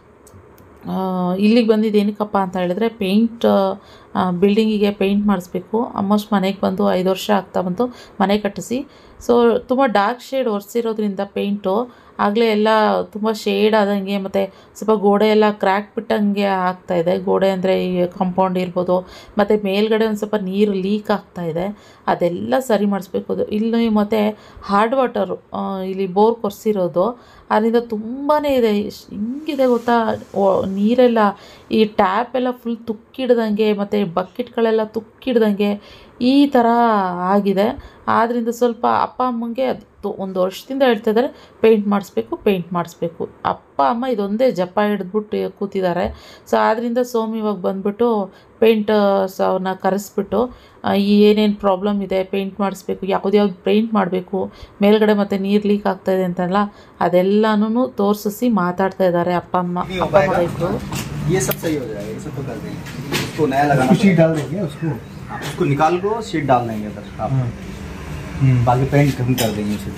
[SPEAKER 1] ಆ, ಇಲ್ಲಿಗೆ ಬಂದಿದ್ದು ಏನಕ್ಕಪ್ಪ ಅಂತ ಹೇಳಿದ್ರೆ ಪೇಂಟ್ ಬಿಲ್ಡಿಂಗಿಗೆ ಪೇಂಟ್ ಮಾಡಿಸ್ಬೇಕು ಆಲ್ಮೋಸ್ಟ್ ಮನೆಗೆ ಬಂದು ಐದು ವರ್ಷ ಆಗ್ತಾ ಬಂತು ಮನೆ ಕಟ್ಟಿಸಿ ಸೊ ತುಂಬ ಡಾರ್ಕ್ ಶೇಡ್ ಒರೆಸಿರೋದ್ರಿಂದ ಪೇಂಟು ಆಗಲೇ ಎಲ್ಲ ತುಂಬ ಶೇಡ್ ಆದಂಗೆ ಮತ್ತು ಸ್ವಲ್ಪ ಗೋಡೆ ಎಲ್ಲ ಕ್ರ್ಯಾಕ್ ಬಿಟ್ಟಂಗೆ ಆಗ್ತಾ ಇದೆ ಗೋಡೆ ಅಂದರೆ ಈ ಕಾಂಪೌಂಡ್ ಇರ್ಬೋದು ಮತ್ತು ಮೇಲ್ಗಡೆ ಒಂದು ಸ್ವಲ್ಪ ನೀರು ಲೀಕ್ ಆಗ್ತಾ ಇದೆ ಅದೆಲ್ಲ ಸರಿ ಮಾಡಿಸ್ಬೇಕು ಅದು ಇಲ್ಲಿ ಮತ್ತು ಹಾರ್ಡ್ ವಾಟರು ಇಲ್ಲಿ ಬೋರ್ ಕೊರೆಸಿರೋದು ಅದರಿಂದ ತುಂಬಾ ಇದೆ ಎಷ್ಟ್ ಹಿಂಗಿದೆ ಗೊತ್ತಾ ಓ- ನೀರೆಲ್ಲ ಈ ಟ್ಯಾಪ್ ಎಲ್ಲ ಫುಲ್ ತುಕ್ಕಿಡ್ದಂಗೆ ಮತ್ತು ಬಕೆಟ್ಗಳೆಲ್ಲ ತುಕ್ಕಿಡ್ದಂಗೆ ಈ ಥರ ಆಗಿದೆ ಆದ್ದರಿಂದ ಸ್ವಲ್ಪ ಅಪ್ಪ ಅಮ್ಮಂಗೆ ಅದು ಒಂದು ವರ್ಷದಿಂದ ಹೇಳ್ತಾ ಇದ್ದಾರೆ ಪೇಂಟ್ ಮಾಡಿಸ್ಬೇಕು ಪೇಂಟ್ ಮಾಡಿಸ್ಬೇಕು ಅಪ್ಪ ಅಮ್ಮ ಇದೊಂದೇ ಜಪ ಹಿಡಿದ್ಬಿಟ್ಟು ಕೂತಿದ್ದಾರೆ ಸೊ ಆದ್ದರಿಂದ ಸೋಮ್ ಇವಾಗ ಬಂದ್ಬಿಟ್ಟು ಪೇಂಟ್ ಅವ್ರನ್ನ ಕರೆಸ್ಬಿಟ್ಟು ಆ, ಈ ಏನೇನು ಪ್ರಾಬ್ಲಮ್ ಇದೆ ಪೇಂಟ್ ಮಾಡಿಸ್ಬೇಕು ಯಾವ್ದು ಯಾವ್ದು ಪೇಂಟ್ ಮಾಡಬೇಕು ಮೇಲ್ಗಡೆ ಮತ್ತು ನೀರು ಲೀಕ್ ಆಗ್ತಾ ಇದೆ ಅಂತಲ್ಲ ಅದೆಲ್ಲನೂ ತೋರಿಸಿ ಮಾತಾಡ್ತಾ ಇದ್ದಾರೆ ಅಪ್ಪ ಅಮ್ಮ
[SPEAKER 2] नहीं हो
[SPEAKER 1] ಅಪ್ಪ ಮಗ
[SPEAKER 2] पाएगा
[SPEAKER 1] ಇಬ್ಬರು
[SPEAKER 2] ये सब सही हो जाएगा ये सब तो कर देंगे उसको नया लगाना
[SPEAKER 4] शीट
[SPEAKER 2] पड़ेगा।
[SPEAKER 4] डाल देंगे उसको
[SPEAKER 2] हाँ, उसको निकाल को शीट डाल देंगे उधर आप बाकी पेंट हम कर देंगे उसे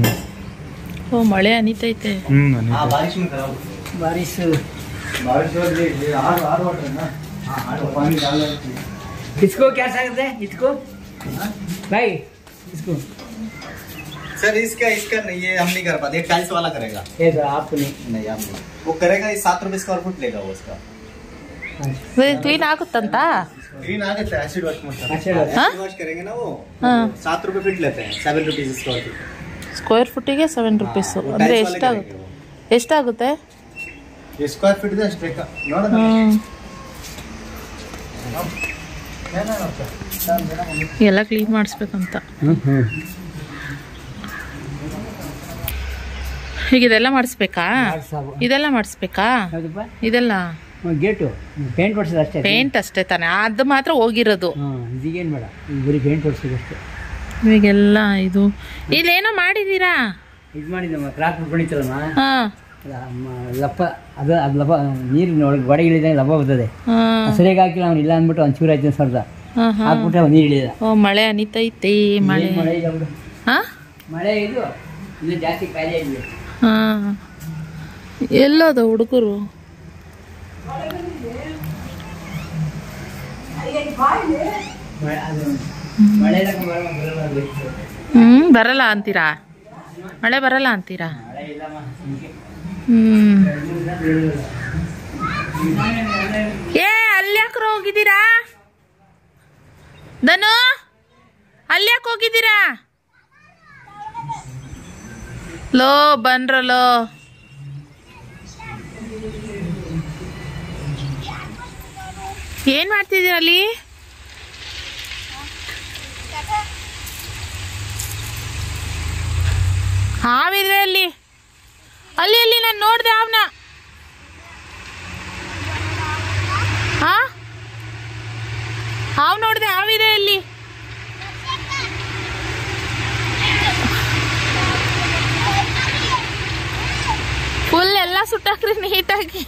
[SPEAKER 1] ಓ ಮಳೆ ಅನಿತೈತೆ
[SPEAKER 2] हाँ बारिश में कराओ
[SPEAKER 3] बारिश
[SPEAKER 2] बारिश में ये ये हार्ड हार्ड वाटर है ना हाँ हार्ड पानी डाल देंगे
[SPEAKER 3] इसको क्या सकते हैं इसको भाई इसको
[SPEAKER 2] सर इसका इसका नहीं ये हम नहीं कर पाते ये टाइल्स वाला करेगा
[SPEAKER 3] ये सर आपको नहीं
[SPEAKER 2] नहीं आप नहीं वो करेगा ये सात रुपए स्क्वायर फुट लेगा वो उसका
[SPEAKER 1] ಕ್ಲೀನ್ ಆಗುತ್ತಂತ
[SPEAKER 2] ग्रीन आ गए एसिड वॉश मतलब
[SPEAKER 3] Acid wash.
[SPEAKER 1] हाँ?
[SPEAKER 2] एसिड वॉश करेंगे ना वो
[SPEAKER 1] हाँ।
[SPEAKER 2] सात रुपए फीट लेते हैं seven rupees square feet
[SPEAKER 1] square ಫುಟ್ಟಿಗೆ ಸೆವೆನ್ ರುಪೀಸು ಅಂದರೆ ಎಷ್ಟಾಗುತ್ತೆ ಎಷ್ಟಾಗುತ್ತೆ
[SPEAKER 2] ಸ್ಕ್ವೇರ್ ಫೀಟ್ ಇದೆ ಅಷ್ಟೇ ನೋಡೋಣ
[SPEAKER 1] ಹ್ಮ್. ಎಲ್ಲ ಕ್ಲೀನ್ ಮಾಡಿಸ್ಬೇಕಂತ ಈಗ ಇದೆಲ್ಲ ಮಾಡಿಸ್ಬೇಕಾ ಇದೆಲ್ಲ ಮಾಡಿಸ್ಬೇಕಾ
[SPEAKER 3] ಹೌದಪ್ಪ
[SPEAKER 1] ಇದೆಲ್ಲ
[SPEAKER 3] ಗೇಟು ಪೇಂಟ್ ಹೊಡ್ಸೋದು ಅಷ್ಟೇ
[SPEAKER 1] ಪೇಂಟ್ ಅಷ್ಟೇ ತಾನೆ ಅದು ಮಾತ್ರ ಹೋಗಿರೋದು
[SPEAKER 3] ಹಾಂ ಇದೀಗೇನು ಬೇಡ ಈಗ ಬರೀ ಪೇಂಟ್ ಹೊಡ್ಸೋದು ಅಷ್ಟೇ
[SPEAKER 1] ಇವಾಗೆಲ್ಲ ಇದು ಇಲ್ಲೇನೋ ಮಾಡಿದ್ದೀರಾ
[SPEAKER 3] ಇದು ಮಾಡಿದ್ದಮ್ಮ ಕ್ರಾಕ್ ಬಿಟ್ಕೊಂಡಿತ್ತಲ್ಲಮ್ಮ
[SPEAKER 1] ಹಾಂ
[SPEAKER 3] ಅದು ಅಮ್ಮ ಲಪ್ಪ ಅದು ಅದು ಲಪ ನೀರಿನ ಒಳಗೆ ಗೋಡೆ ಇಳಿದಂಗೆ ಲಪ ಬರ್ತದೆ
[SPEAKER 1] ಹಾಂ
[SPEAKER 3] ಸರಿಯಾಗಿ ಹಾಕಿಲ್ಲ ಅವ್ನು ಇಲ್ಲ ಅಂದ್ಬಿಟ್ಟು ಒಂದು ಚೂರು ಆಯ್ತು ಸರ್ದ
[SPEAKER 1] ಹಾಂ ಹಾಂ
[SPEAKER 3] ಹಾಕ್ಬಿಟ್ರೆ ಅವ್ನು ನೀರು ಇಳಿದ
[SPEAKER 1] ಓ ಮಳೆ ಅನಿತೈತೆ ಮಳೆ
[SPEAKER 3] ಏನ್ ಮಳೆ ಇದೆ ಬಿಡು.
[SPEAKER 1] ಹಾಂ
[SPEAKER 3] ಮಳೆ ಇದು ಇದು ಜಾಸ್ತಿ ಕಾಯಿಲೆ ಇದೆ
[SPEAKER 1] ಹಾಂ ಎಲ್ಲೋದ ಹುಡುಗರು
[SPEAKER 3] ಮಳೆ ಅದು ಮಳೆ ಬರಲ್ಲ
[SPEAKER 1] ಹ್ಞೂ ಬರಲ್ಲ ಅಂತೀರಾ ಮಳೆ ಬರಲ್ಲ ಅಂತೀರಾ
[SPEAKER 3] ಮಳೆ ಇಲ್ಲಮ್ಮ ಹಿಂಗೆ.
[SPEAKER 1] ಹ್ಮ್ ಏ ಅಲ್ಯಾಕ್ರು ಹೋಗಿದ್ದೀರಾ ಧನು ಅಲ್ಯಾಕ್ ಹೋಗಿದ್ದೀರಾ ಲೋ ಬನ್ರಲೋ ಏನ್ ಮಾಡ್ತಿದ್ದೀರ ಅಲ್ಲಿ ಹಾವಿದೆ ಅಲ್ಲಿ ಅಲ್ಲಿ ಅಲ್ಲಿ ನಾನು ನೋಡ್ದೆ ಅವನ ಹಾ ಹಾವು ನೋಡ್ದೆ ಹಾವಿದೆ ಅಲ್ಲಿ ಫುಲ್ ಎಲ್ಲ ಸುಟ್ಟಾಕ್ರಿ ನೀಟಾಗಿ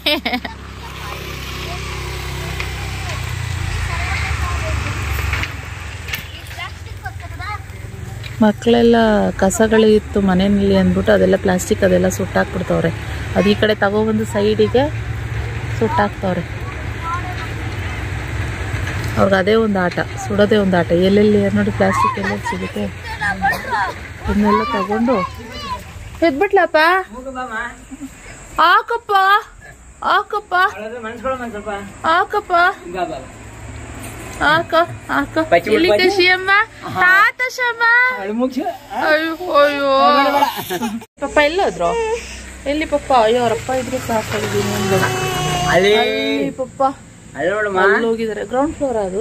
[SPEAKER 1] ಮಕ್ಕಳೆಲ್ಲ ಕಸಗಳಿತ್ತು ಮನೆಯಲ್ಲಿ ಅಂದ್ಬಿಟ್ಟು ಅದೆಲ್ಲ ಪ್ಲಾಸ್ಟಿಕ್ ಅದೆಲ್ಲ ಸುಟ್ಟಾಕ್ಬಿಡ್ತವ್ರೆ ಅದು ಈ ಕಡೆ ತಗೊಬಂದು ಸೈಡಿಗೆ ಸುಟ್ಟಾಕ್ತವ್ರೆ ಅವ್ರಿಗೆ ಅದೇ ಒಂದು ಆಟ ಸುಡೋದೇ ಒಂದು ಆಟ ಎಲ್ಲೆಲ್ಲಿ ನೋಡಿ ಪ್ಲಾಸ್ಟಿಕ್ ಎಲ್ಲೆಲ್ಲಿ ಸಿಗುತ್ತೆ ಇದನ್ನೆಲ್ಲ ತಗೊಂಡು ಎದ್ಬಿಟ್ಲಪ್ಪ
[SPEAKER 3] ಹೋಗು ಬಾಮ
[SPEAKER 1] ಹಾಕಪ್ಪ ಹಾಕಪ್ಪ
[SPEAKER 3] ಅವಳತ್ರ ಮನ್ಸ್ಕೊಳ್ಳೋ ಮನ್ ಸ್ವಲ್ಪ
[SPEAKER 1] ಹಾಕಪ್ಪ
[SPEAKER 3] ಬಾ ಬಾ
[SPEAKER 1] ಹಾಕ ಹಾಕ
[SPEAKER 3] ಪಚ್ಚಿ
[SPEAKER 1] ಇಲ್ಲಿ
[SPEAKER 3] ಪಚ್ಚಿ.
[SPEAKER 1] ಕಶಿಯಮ್ಮ ತಾತ ಶಮ್ಮ
[SPEAKER 3] ಅವಳು ಮುಗ್ಸು
[SPEAKER 1] ಅಯ್ಯೋ ಅಯ್ಯೋ ಪಪ್ಪ ಎಲ್ಲೋದ್ರು ಎಲ್ಲಿ ಪಪ್ಪ ಅಯ್ಯೋ ಅವರಪ್ಪ ಇದ್ರೆ ಸಾಕಾಗಿದ್ದೀನಿ ಒಂದು
[SPEAKER 3] ಅಲ್ಲಿ
[SPEAKER 1] ಅಲ್ಲಿ ಪಪ್ಪ
[SPEAKER 3] ಅಲ್ಲಿ ನೋಡಮ್ಮ
[SPEAKER 1] ಅಲ್ಲಿ ಹೋಗಿದ್ದಾರೆ ಗ್ರೌಂಡ್ ಫ್ಲೋರ್ ಅದು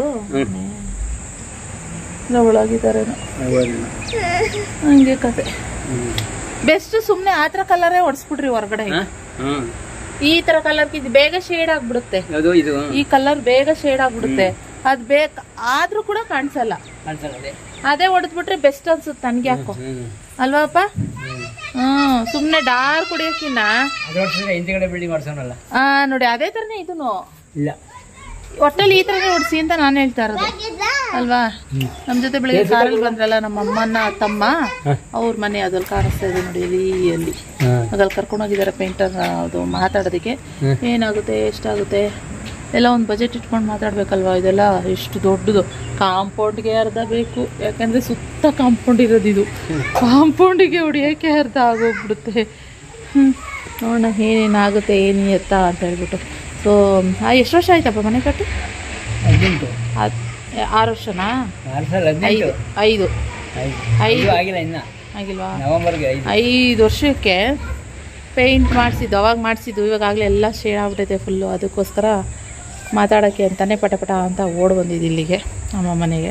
[SPEAKER 1] ಇಲ್ಲ ಒಳಗಿದಾರೇನೋ ಹಂಗೆ ಕತೆ ಬೆಸ್ಟ್ ಸುಮ್ನೆ ಆ ಥರ ಕಲರೇ ಹೊಡ್ಸ್ಬಿಡ್ರಿ ಹೊರಗಡೆ
[SPEAKER 3] ಹ್ಮ್
[SPEAKER 1] ಈ ತರ ಕಲರ್ ಇದು ಬೇಗ ಶೇಡ್ ಆಗ್ಬಿಡುತ್ತೆ
[SPEAKER 3] ಯಾವುದು ಇದು
[SPEAKER 1] ಈ ಕಲರ್ ಬೇಗ ಶೇಡ್ ಆಗ್ಬಿಡುತ್ತೆ ಅದ್ ಬೇಕ ಆದ್ರೂ ಕೂಡ ಕಾಣಿಸಲ್ಲ
[SPEAKER 3] ಕಾಣಿಸಲ್ಲ ಅದೇ
[SPEAKER 1] ಅದೇ ಹೊಡೆದ್ಬಿಟ್ರೆ ಬೆಸ್ಟ್ ಅನ್ಸುತ್ತೆ ನನ್ಗೆ ಯಾಕೋ
[SPEAKER 3] ಹ್ಮ್
[SPEAKER 1] ಅಲ್ವಾಪ್ಪ ಹ್ಮ್ ಸುಮ್ನೆ ಡಾರ್ಕ್ ಕುಡಿಯೋಕಿನ್ನ
[SPEAKER 3] ಅದ್ರ ಹೊಡ್ಸಿದ್ರೆ ಹಿಂದ್ಗಡೆ ಬಿಲ್ಡಿಂಗ್ ಹೊಡ್ಸೋನಲ್ಲ
[SPEAKER 1] ಆ ನೋಡಿ ಅದೇ ತರನೇ ಇದೂನು
[SPEAKER 3] ಇಲ್ಲ
[SPEAKER 1] ಒಟ್ಟಲ್ಲಿ ಈ ತರನೇ ಹೊಡ್ಸಿ ಅಂತ ನಾನು ಹೇಳ್ತಾ ಇರೋದು ಅಲ್ವಾ ನಮ್ ಜೊತೆ ಬೆಳಿಗ್ಗೆ ಕಾರಲ್ಲಿ ಬಂದ್ರಲ್ಲ ನಮ್ಮ ಅಮ್ಮನ ತಮ್ಮ ಅವ್ರ ಮನೆ ಅದ್ರಲ್ಲಿ ಕಾಣಿಸ್ತಾ ಇದೆ ನೋಡಿ ಇಲ್ಲಿ ಅಲ್ಲಿ ಅದ್ರಲ್ಲಿ ಕರ್ಕೊಂಡು ಹೋಗಿದ್ದಾರೆ ಪೇಂಟರ್ ಅದು ಮಾತಾಡೋದಕ್ಕೆ ಏನಾಗುತ್ತೆ ಎಷ್ಟಾಗುತ್ತೆ ಎಲ್ಲ ಒಂದು ಬಜೆಟ್ ಇಟ್ಕೊಂಡು ಮಾತಾಡ್ಬೇಕಲ್ವಾ ಇದೆಲ್ಲ ಎಷ್ಟು ದೊಡ್ಡದು ಕಾಂಪೌಂಡ್ಗೆ ಅರ್ಧ ಬೇಕು ಯಾಕಂದ್ರೆ ಸುತ್ತ ಕಾಂಪೌಂಡ್ ಇರೋದು ಇದು ಕಾಂಪೌಂಡಿಗೆ ಹೊಡಿಯೋಕ್ಕೆ ಅರ್ಧ ಆಗೋಗ್ಬಿಡುತ್ತೆ ಹ್ಞೂ ನೋಡೋಣ ಏನೇನಾಗುತ್ತೆ ಏನು ಎತ್ತ ಅಂತ ಹೇಳ್ಬಿಟ್ಟು ಸೊ ಎಷ್ಟು ವರ್ಷ ಆಯ್ತಪ್ಪ ಮನೆ ಕಟ್ಟಿ
[SPEAKER 3] ಹದಿನೆಂಟು
[SPEAKER 1] ಹತ್ ಆರು ವರ್ಷನಾ
[SPEAKER 3] ಆರು ಸಾವಿರದ ಹದಿನೆಂಟು
[SPEAKER 1] ಐದು ಐದು
[SPEAKER 3] ಐದು
[SPEAKER 1] ಐದು.
[SPEAKER 3] ಇದು ಆಗಿಲ್ಲ ಇನ್ನ
[SPEAKER 1] ಆಗಿಲ್ವಾ
[SPEAKER 3] ನವೆಂಬರ್ಗೆ ಐದು
[SPEAKER 1] ಐದು ವರ್ಷಕ್ಕೆ ಪೇಂಟ್ ಮಾಡಿಸಿದ್ದು ಅವಾಗ ಮಾಡಿಸಿದ್ದು ಇವಾಗಲೇ ಎಲ್ಲ ಶೇಡ್ ಆಗ್ಬಿಟ್ಟೈತೆ ಫುಲ್ಲು ಅದಕ್ಕೋಸ್ಕರ ಮಾತಾಡೋಕ್ಕೆ ಅಂತಾನೆ ಪಟ ಪಟ ಅಂತ ಓಡ್ ಬಂದಿದ್ದು ಇಲ್ಲಿಗೆ ನಮ್ಮ ಮನೆಗೆ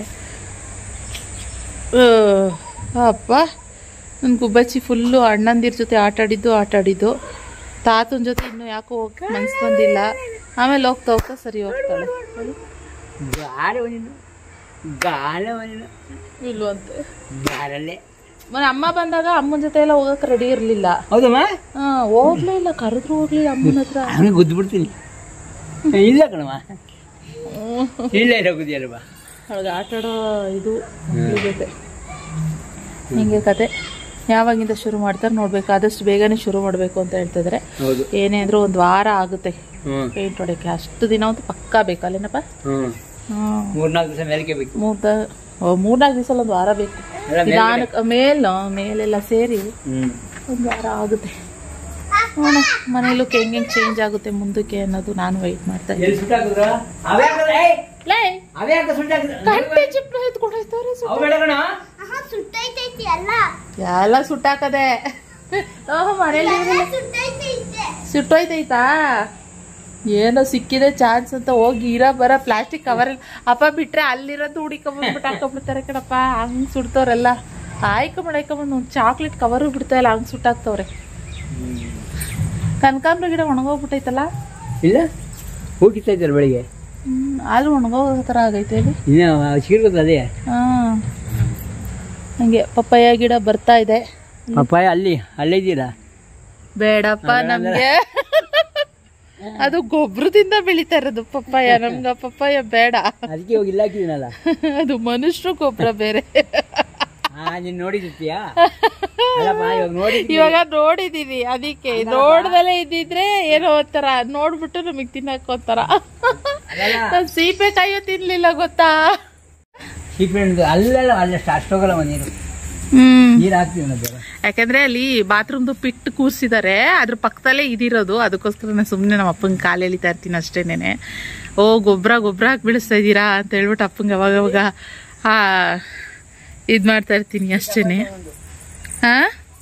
[SPEAKER 1] ಆ, ಅಪ್ಪ ನನ್ನ ಗುಬ್ಬಚ್ಚಿ ಫುಲ್ಲು ಅಣ್ಣಂದಿರ ಜೊತೆ ಆಟ ಆಡಿದ್ದು ಆಟ ಆಡಿದ್ದು ತಾತನ ಜೊತೆ ಇನ್ನೂ ಯಾಕೋ ಹೋಗಿ ಮನ್ಸು ಬಂದಿಲ್ಲ ಆಮೇಲೆ ಹೋಗ್ತಾ ಹೋಗ್ತಾ ಸರಿ ಹೋಗ್ತಾಳೆ
[SPEAKER 3] ಗಾಳಿ ಒಂದಿನ ಗಾಳಿ ಒಂದಿನ
[SPEAKER 1] ಇಲ್ವಂತೆ
[SPEAKER 3] ಗಾರಲ್ಲೇ
[SPEAKER 1] ಮೊನ್ನೆ ಅಮ್ಮ ಬಂದಾಗ ಅಮ್ಮನ ಜೊತೆ ಎಲ್ಲ ಹೋಗಕ್ಕೆ ರೆಡಿ ಇರಲಿಲ್ಲ
[SPEAKER 3] ಹೌದಮ್ಮ
[SPEAKER 1] ಹಾ ಹೋಗ್ಲೇ ಇಲ್ಲ ಕರೆದ್ರು ಹೋಗ್ಲಿ ಅಮ್ಮನ ಹತ್ರ
[SPEAKER 3] ಹಂಗೆ ಗುದ್ದು ಬಿಡ್ತೀನಿ ಇಲ್ಲ ಕಣಮ್ಮ ಇಲ್ಲ ಇಲ್ಲ ಗುದ್ದಿಯಲ್ವಾ
[SPEAKER 1] ಅವಳಿಗೆ ಆಟ ಆಡೋ ಇದು ಮಕ್ಳ ಜೊತೆ ಹಿಂಗೆ ಕತೆ ಯಾವಾಗಿಂದ ಶುರು ಮಾಡ್ತಾರೆ ನೋಡ್ಬೇಕು ಆದಷ್ಟು ಬೇಗನೆ ಶುರು ಮಾಡಬೇಕು ಅಂತ ಹೇಳ್ತಿದ್ರೆ
[SPEAKER 3] ಹೌದು
[SPEAKER 1] ಏನೇ ಅಂದ್ರೂ ಒಂದು ವಾರ ಆಗುತ್ತೆ
[SPEAKER 3] ಹ್ಮ್
[SPEAKER 1] ಪೇಂಟ್ ಹೊಡೆಯೋಕ್ಕೆ ಅಷ್ಟು ದಿನ ಅಂತೂ ಪಕ್ಕಾ ಬೇಕಲ್ಲೇನಪ್ಪ
[SPEAKER 3] ಹ್ಮ್
[SPEAKER 1] ಹ್ಮ್
[SPEAKER 3] ಮೂರ್ನಾಲ್ಕು ದಿವಸ ಮೇಲಕ್ಕೆ ಬೇಕು
[SPEAKER 1] ಮೂರ್ದ ಮೂರ್ನಾಲ್ಕು ದಿವಸ ಒಂದು ವಾರ ಬೇಕು
[SPEAKER 3] ಎಲ್ಲ ಮೇಲ್ಗಡೆ.
[SPEAKER 1] ನಿಧಾನಕ್ಕೆ ಮೇಲ್ ಮೇಲೆಲ್ಲ ಸೇರಿ
[SPEAKER 3] ಹ್ಮ್
[SPEAKER 1] ಒಂದು ವಾರ ಆಗುತ್ತೆ ನೋಡೋಣ ಮನೇಲೂ ಹೆಂಗೆ ಹೆಂಗೆ ಚೇಂಜ್ ಆಗುತ್ತೆ ಮುಂದಕ್ಕೆ ಅನ್ನೋದು ನಾನು ವೆಯ್ಟ್ ಮಾಡ್ತಾ ಇದ್ದೀನಿ
[SPEAKER 3] ಎಲ್ಲಿ ಸುಟ್ಟಾಕಿದ್ರ ಅವೇ ಹಾಕಿದ್ರೆ ಏಯ್
[SPEAKER 1] ಲೇ
[SPEAKER 3] ಅವೇ ಹಾಕ ಸುಟ್ಟಾಕಿದ್ರ
[SPEAKER 1] ಕಟ್ಟೆ ಚಿಪ್ನ ಎತ್ಕೊಂಡು ಹೋಯ್ತವ್ರೆ
[SPEAKER 3] ಅವು ಬೇಡ ಕಣ
[SPEAKER 1] ಎಲ್ಲ ಸುಟ್ಟಾಕದೆ ಓಹ್ ಮನೇಲಿ ಸುಟ್ಟೋಯ್ತೈತಾ ಏನೋ ಸಿಕ್ಕಿದೆ ಚಾನ್ಸ್ ಅಂತ ಹೋಗಿ ಇರೋ ಬರೋ ಪ್ಲಾಸ್ಟಿಕ್ ಕವರ್ ಅಪ್ಪ ಬಿಟ್ರೆ ಅಲ್ಲಿರೋದು ಹುಡಿಕೊಂಬಂದ್ಬಿಟ್ಟು ಹಾಕೊಂಡ್ಬಿಡ್ತಾರೆ ಕಣಪ್ಪ ಹಂಗ್ ಸುಡ್ತವ್ರೆಲ್ಲ ಆಯ್ಕೊಂಬಂಡ್ ಆಯ್ಕೊಂಬಂದು ಒಂದು ಚಾಕ್ಲೇಟ್ ಕವರು ಬಿಡ್ತಾ ಇಲ್ಲ ಹಂಗ್ ಸುಟ್ಟಾಕ್ತವ್ರೆ ಕನಕಾಂಬ್ರ ಗಿಡ ಒಣಗೋಗ್ಬಿಟ್ಟೈತಲ್ಲ
[SPEAKER 3] ಇಲ್ಲ ಹೋಗಿತ್ತಾ ಇದ್ದಾರೆ ಬೆಳಿಗ್ಗೆ
[SPEAKER 1] ಹ್ಮ್ ಆದ್ರೂ ಒಣಗೋಗೋ ಥರ ಆಗೈತೆ ಇಲ್ಲಿ
[SPEAKER 3] ಇನ್ನು ಸಿಗಿರ್ತದೆ ಅದೇ
[SPEAKER 1] ಹಾ ಹಂಗೆ ಪಪ್ಪಾಯ ಗಿಡ ಬರ್ತಾ ಇದೆ
[SPEAKER 3] ಪಪ್ಪಾಯ ಅಲ್ಲಿ ಅಲ್ಲೇ ಇದ್ದೀರಾ
[SPEAKER 1] ಬೇಡಪ್ಪ ನಮ್ಗೆ ಅದು ಗೊಬ್ಬರದಿಂದ ಬೆಳಿತಾ ಇರೋದು ಪಪ್ಪಾಯ ನಮ್ಗೆ ಆ ಪಪ್ಪಾಯ ಬೇಡ
[SPEAKER 3] ಅದಕ್ಕೆ ಹೋಗಿ ಇಲ್ಲ ಹಾಕಿದ್ದೀನಲ್ಲ
[SPEAKER 1] ಅದು ಮನುಷ್ಯರು ಗೊಬ್ಬರ ಬೇರೆ
[SPEAKER 3] ಹಾ ನೀನ್ ನೋಡಿರ್ತೀಯಾ ಅಲ್ಲಪ್ಪ ಇವಾಗ ನೋಡಿ
[SPEAKER 1] ಇವಾಗ ನೋಡಿದೀವಿ ಅದಕ್ಕೆ ನೋಡ್ದಲೇ ಇದ್ದಿದ್ರೆ ಏನೋ ಒಂಥರ ನೋಡ್ಬಿಟ್ಟು ನಮಗ್ ತಿನ್ನಕ್ ಒಂಥರ ನಾನ್ ಸೀಬೆಕಾಯಿಯೂ ತಿನ್ಲಿಲ್ಲ ಗೊತ್ತಾ
[SPEAKER 3] ಸೀಪೆಣ್ಣು ಅಲ್ಲೆಲ್ಲ ಅಲ್ಲ ಅಷ್ಟೋಗಲ್ಲ ನೀರು
[SPEAKER 1] ಹ್ಮ್
[SPEAKER 3] ನೀರು ಹಾಕ್ತೀವಿ ನಾವು ಬೇರೆ
[SPEAKER 1] ಯಾಕಂದ್ರೆ ಅಲ್ಲಿ ಬಾತ್ರೂಮ್ದು ಪಿಟ್ ಕೂರ್ಸಿದ್ದಾರೆ ಅದ್ರ ಪಕ್ಕದಲ್ಲೇ ಇದಿರೋದು ಅದಕ್ಕೋಸ್ಕರ ನಾನು ಸುಮ್ಮನೆ ನಮ್ಮ ಅಪ್ಪನ ಕಾಲು ಎಳಿತಾ ಇರ್ತೀನಿ ಅಷ್ಟೇನೆ ಓ ಗೊಬ್ಬರ ಗೊಬ್ಬರ ಹಾಕಿ ಬೆಳೆಸ್ತಾ ಇದ್ದೀರಾ ಅಂತ ಹೇಳ್ಬಿಟ್ಟು ಅಪ್ಪಂಗೆ ಅವಾಗ ಅವಾಗ ಆ ಇದು ಮಾಡ್ತಾ ಇರ್ತೀನಿ ಅಷ್ಟೇನೆ ಹಾ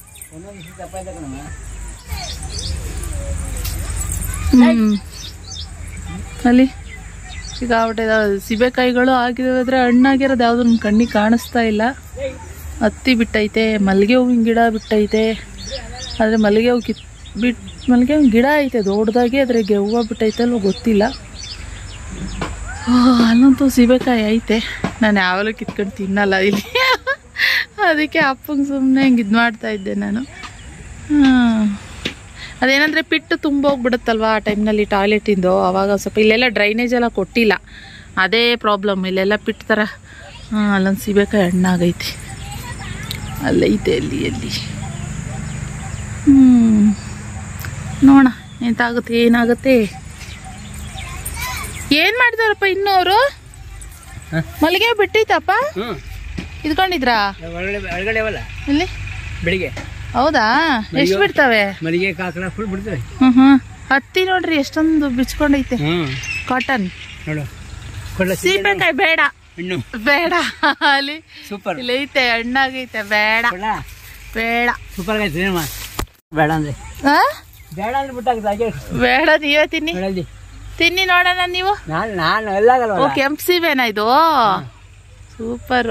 [SPEAKER 1] ಹ್ಮ್ ಅಲ್ಲಿ ಈಗ ಆಗ್ಬಿಟ್ಟೆ ಸಿಬೆಕಾಯಿಗಳು ಆಗಿದಾವೆ ಆದ್ರೆ ಹಣ್ಣಾಗಿರೋದು ಯಾವ್ದು ನನ್ನ ಕಣ್ಣಿಗೆ ಕಾಣಿಸ್ತಾ ಇಲ್ಲ ಹತ್ತಿ ಬಿಟ್ಟೈತೆ ಮಲ್ಲಿಗೆ ಹೂವಿನ ಗಿಡ ಬಿಟ್ಟೈತೆ ಆದರೆ ಮಲ್ಲಿಗೆ ಹೂವು ಕಿತ್ ಬಿಟ್ ಮಲ್ಲಿಗೆ ಹೂವಿನ ಗಿಡ ಐತೆ ದೊಡ್ಡದಾಗಿ ಅದ್ರಾಗೆ ಹೂವು ಬಿಟ್ಟೈತೆ ಅಲ್ವೋ ಗೊತ್ತಿಲ್ಲ ಆ, ಅಲ್ಲಂತೂ ಸೀಬೆಕಾಯಿ ಐತೆ ನಾನು ಯಾವಾಗಲೂ ಕಿತ್ಕೊಂಡು ತಿನ್ನಲ್ಲ ಇಲ್ಲಿ ಅದಕ್ಕೆ ಅಪ್ಪಂಗೆ ಸುಮ್ಮನೆ ಹಿಂಗೆ ಇದು ಮಾಡ್ತಾ ಇದ್ದೆ ನಾನು ಹಾಂ ಅದೇನಂದರೆ ಪಿಟ್ಟು ತುಂಬೋಗ್ಬಿಡುತ್ತಲ್ವ ಆ ಟೈಮ್ನಲ್ಲಿ ಟಾಯ್ಲೆಟಿಂದು ಅವಾಗ ಸ್ವಲ್ಪ ಇಲ್ಲೆಲ್ಲ ಡ್ರೈನೇಜ್ ಎಲ್ಲ ಕೊಟ್ಟಿಲ್ಲ ಅದೇ ಪ್ರಾಬ್ಲಮ್ ಇಲ್ಲೆಲ್ಲ ಪಿಟ್ ಥರ ಹಾಂ ಅಲ್ಲೊಂದು ಸೀಬೆಕಾಯಿ ಹಣ್ಣಾಗೈತಿ ಅಲ್ಲೈತೆ ಅಲ್ಲಿ ಅಲ್ಲಿ ಹ್ಞೂ ನೋಡ ಎಂತಾಗುತ್ತೆ ಏನಾಗುತ್ತೆ ಏನು ಮಾಡ್ತಾರಪ್ಪ ಇನ್ನೂ ಅವರು ಮಲ್ಲಿಗೆ ಹೂ ಬಿಟ್ಟೈತಪ್ಪ
[SPEAKER 3] ಹ್ಞೂ
[SPEAKER 1] ಇದ್ಕೊಂಡಿದ್ರಾ
[SPEAKER 3] ಒಳಗಡೆ ಒಳಗಡೆ ಅವಲ್ಲ
[SPEAKER 1] ಇಲ್ಲಿ
[SPEAKER 3] ಬೆಳಿಗ್ಗೆ
[SPEAKER 1] ಹೌದಾ ಎಷ್ಟು ಬಿಡ್ತವೆ
[SPEAKER 3] ಮಲ್ಲಿಗೆ ಕಾಕಡ ಫುಲ್ ಬಿಡ್ತವೆ
[SPEAKER 1] ಹ್ಮ್ ಹ್ಮ್ ಹತ್ತಿ ನೋಡ್ರಿ ಎಷ್ಟೊಂದು ಬಿಚ್ಕೊಂಡೈತೆ
[SPEAKER 3] ಹ್ಞೂ
[SPEAKER 1] ಕಾಟನ್
[SPEAKER 3] ನೋಡು ಕೊಡ್ಲ
[SPEAKER 1] ಸೀಬೆಕಾಯಿ ಬೇಡ
[SPEAKER 3] ಹಣ್ಣು
[SPEAKER 1] ಬೇಡ ಅಲ್ಲಿ
[SPEAKER 3] ಸೂಪರ್
[SPEAKER 1] ಇಲ್ಲಿ ಐತೆ ಹಣ್ಣಾಗೈತೆ ಬೇಡ
[SPEAKER 3] ಕೊಡ್ಲ
[SPEAKER 1] ಬೇಡ
[SPEAKER 3] ಸೂಪರ್ ಆಗೈತೆ ಏನಮ್ಮ ಬೇಡ ಅಂದ್ರೆ
[SPEAKER 1] ಆ?
[SPEAKER 3] ಬೇಡ ಅಂದ್ರೆ ಬಿಟ್ಟಾಗುತ್ತೆ ಹಾಗೆ
[SPEAKER 1] ಬೇಡ ನೀವೇ ತಿನ್ನಿ
[SPEAKER 3] ಬೇಡಲ್ಲಿ
[SPEAKER 1] ತಿನ್ನಿ ನೋಡೋಣ ನೀವು
[SPEAKER 3] ನಾನು ನಾನು ಎಲ್ಲಾಗಲ್ವ
[SPEAKER 1] ಓ ಕೆಂಪು ಸೀಬೆನಾ ಇದು ಸೂಪರ್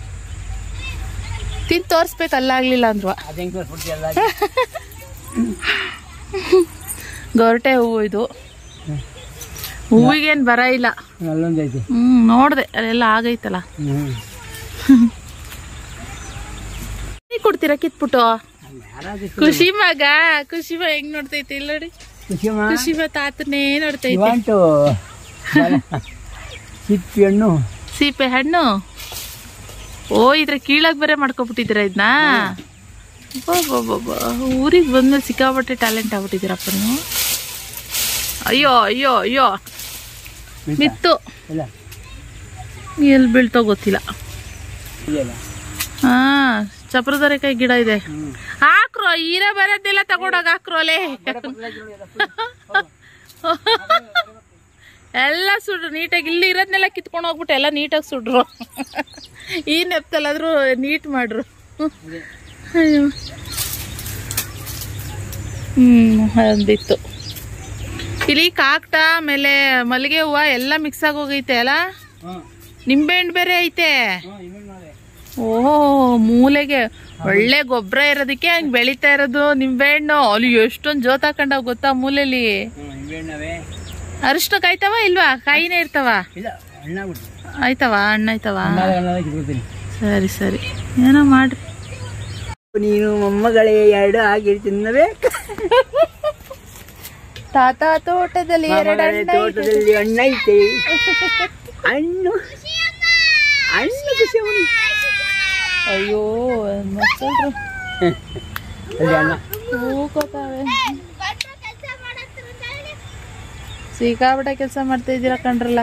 [SPEAKER 1] ತಿನ್ ತೋರ್ಸ್ಬೇಕು ಅಲ್ಲಾಗ್ಲಿಲ್ಲ ಅಂದ್ರು
[SPEAKER 3] ಅದು ಹೆಂಗೆ ತೋರಿಸ್ಬಿಡ್ತೀಯ ಎಲ್ಲ
[SPEAKER 1] ಗೊರಟೆ ಹೂವು ಇದು ಹೂವಿಗೇನ್ ಬರ ಇಲ್ಲ
[SPEAKER 3] ಅಲ್ಲೊಂದು ಐತಿ
[SPEAKER 1] ಹ್ಮ್ ನೋಡ್ದೆ ಅಲ್ಲೆಲ್ಲ ಆಗೈತಲ್ಲ
[SPEAKER 3] ಹ್ಞೂ
[SPEAKER 1] ನೀ ಕೊಡ್ತೀರಾ ಕಿತ್ಬಿಟ್ಟು
[SPEAKER 3] ಯಾರಾದ್ರೂ
[SPEAKER 1] ಖುಷಿ ಮಗ ಖುಷಿ ಮಗ ಹೆಂಗ್ ನೋಡ್ತೈತಿ ಇಲ್ಲ ನೋಡಿ
[SPEAKER 3] ಖುಷಿಯಮ್ಮ
[SPEAKER 1] ಖುಷಿ ಮಗ ತಾತನೇ ನೋಡ್ತೈತಿ
[SPEAKER 3] ಇವಂಟು ಸಿಪ್ಪಿ ಹಣ್ಣು
[SPEAKER 1] ಸೀಪೆ ಹಣ್ಣು ಓ ಇದ್ರ ಕೀಳಾಗ್ ಬೇರೆ ಮಾಡ್ಕೊಬಿಟ್ಟಿದ್ದೀರಾ ಇದನ್ನ ಊರಿಗೆ ಬಂದ್ಮೇಲೆ ಸಿಕ್ಕಾಪಟ್ಟೆ ಟ್ಯಾಲೆಂಟ್ ಆಗ್ಬಿಟ್ಟಿದ್ದೀರಪ್ಪ ನೀವು ಅಯ್ಯೋ ಅಯ್ಯೋ ಅಯ್ಯೋ ಮಿತ್ತು
[SPEAKER 3] ಇಲ್ಲ
[SPEAKER 1] ಎಲ್ಲಿ ಬೀಳ್ತೋ ಗೊತ್ತಿಲ್ಲ
[SPEAKER 3] ಇದೆಯಲ್ಲ
[SPEAKER 1] ಹಾ ಚಪ್ರದರೆಕಾಯಿ ಗಿಡ ಇದೆ ಹಾಕ್ರೋ ಈರ ಬರೋದಿಲ್ಲ ತಗೊಂಡೋಗ ಹಾಕ್ರೋ ಅಲ್ಲೇ ಎಲ್ಲ ಸುಡ್ರು ನೀಟಾಗಿ ಇಲ್ಲಿ ಇರೋದ್ನೆಲ್ಲ ಕಿತ್ಕೊಂಡು ಹೋಗ್ಬಿಟ್ಟು ಎಲ್ಲ ನೀಟಾಗಿ ಸುಡ್ರು ಈ ನೆಪ್ತಲ್ಲಾದ್ರೂ ನೀಟ್ ಮಾಡ್ರು ಅಯ್ಯೋ ಹ್ಮ್ ಅದಿತ್ತು ಇಲ್ಲಿ ಕಾಕ್ಟ ಆಮೇಲೆ ಮಲ್ಲಿಗೆ ಹೂವ ಎಲ್ಲ ಮಿಕ್ಸ್ ಆಗಿ ಹೋಗೈತೆ ಅಲ್ಲ
[SPEAKER 3] ಹ್ಞೂ
[SPEAKER 1] ನಿಂಬೆಹಣ್ಣು ಬೇರೆ ಐತೆ
[SPEAKER 3] ಹ್ಞೂ ಇನ್ನೇನು ಮಾಡಿದೆ
[SPEAKER 1] ಓಹೋ ಮೂಲೆಗೆ ಒಳ್ಳೆ ಗೊಬ್ಬರ ಇರೋದಕ್ಕೆ ಹಂಗ್ ಬೆಳಿತಾ ಇರೋದು ನಿಂಬೆಹಣ್ಣು ಅಲ್ಲಿ ಎಷ್ಟೊಂದ್ ಜೋತ್ ಹಾಕೊಂಡವ್ ಗೊತ್ತಾ ಮೂಲೆಲಿ
[SPEAKER 3] ಹ್ಞೂ ನಿಂಬೆಹಣ್ಣವೆ
[SPEAKER 1] ಅರಿಶಿನ ಕಾಯ್ತಾವ ಇಲ್ವಾ ಕಾಯಿನೇ ಇರ್ತಾವ
[SPEAKER 3] ಇಲ್ಲ ಹಣ್ಣಾಗ್ಬಿಟ್ಟು
[SPEAKER 1] ಆಯ್ತವ ಹಣ್ಣು ಆಯ್ತವ
[SPEAKER 3] ಹಣ್ಣಾದ ಹಣ್ಣಾದ ಕಿತ್ಕೊಳ್ತೀನಿ
[SPEAKER 1] ಸರಿ ಸರಿ ಏನೋ ಮಾಡ್ರಿ
[SPEAKER 3] ನೀನು ಮೊಮ್ಮಗಳೇ ಎರಡು ಆಗಿ ತಿನ್ನಬೇಕು
[SPEAKER 1] ತಾತ ತೋಟದಲ್ಲಿ ಎರಡು
[SPEAKER 3] ಮೊಮ್ಮಗಳೇ ತೋಟದಲ್ಲಿ ಹಣ್ಣೈತೆ ಹಣ್ಣು ಹಣ್ಣು ಖುಷಿ ಅವನು
[SPEAKER 1] ಅಯ್ಯೋ ಮಕ್ಕಳ್ರು
[SPEAKER 3] ಅಲ್ಲಿ ಅಣ್ಣ
[SPEAKER 1] ಕೂಕೋತಾವೆ ಸಿಕ್ಕಾಬಿಟ್ಟೆ ಕೆಲಸ ಮಾಡ್ತಾ ಇದ್ದೀರಾ ಕಣ್ರಲ್ಲ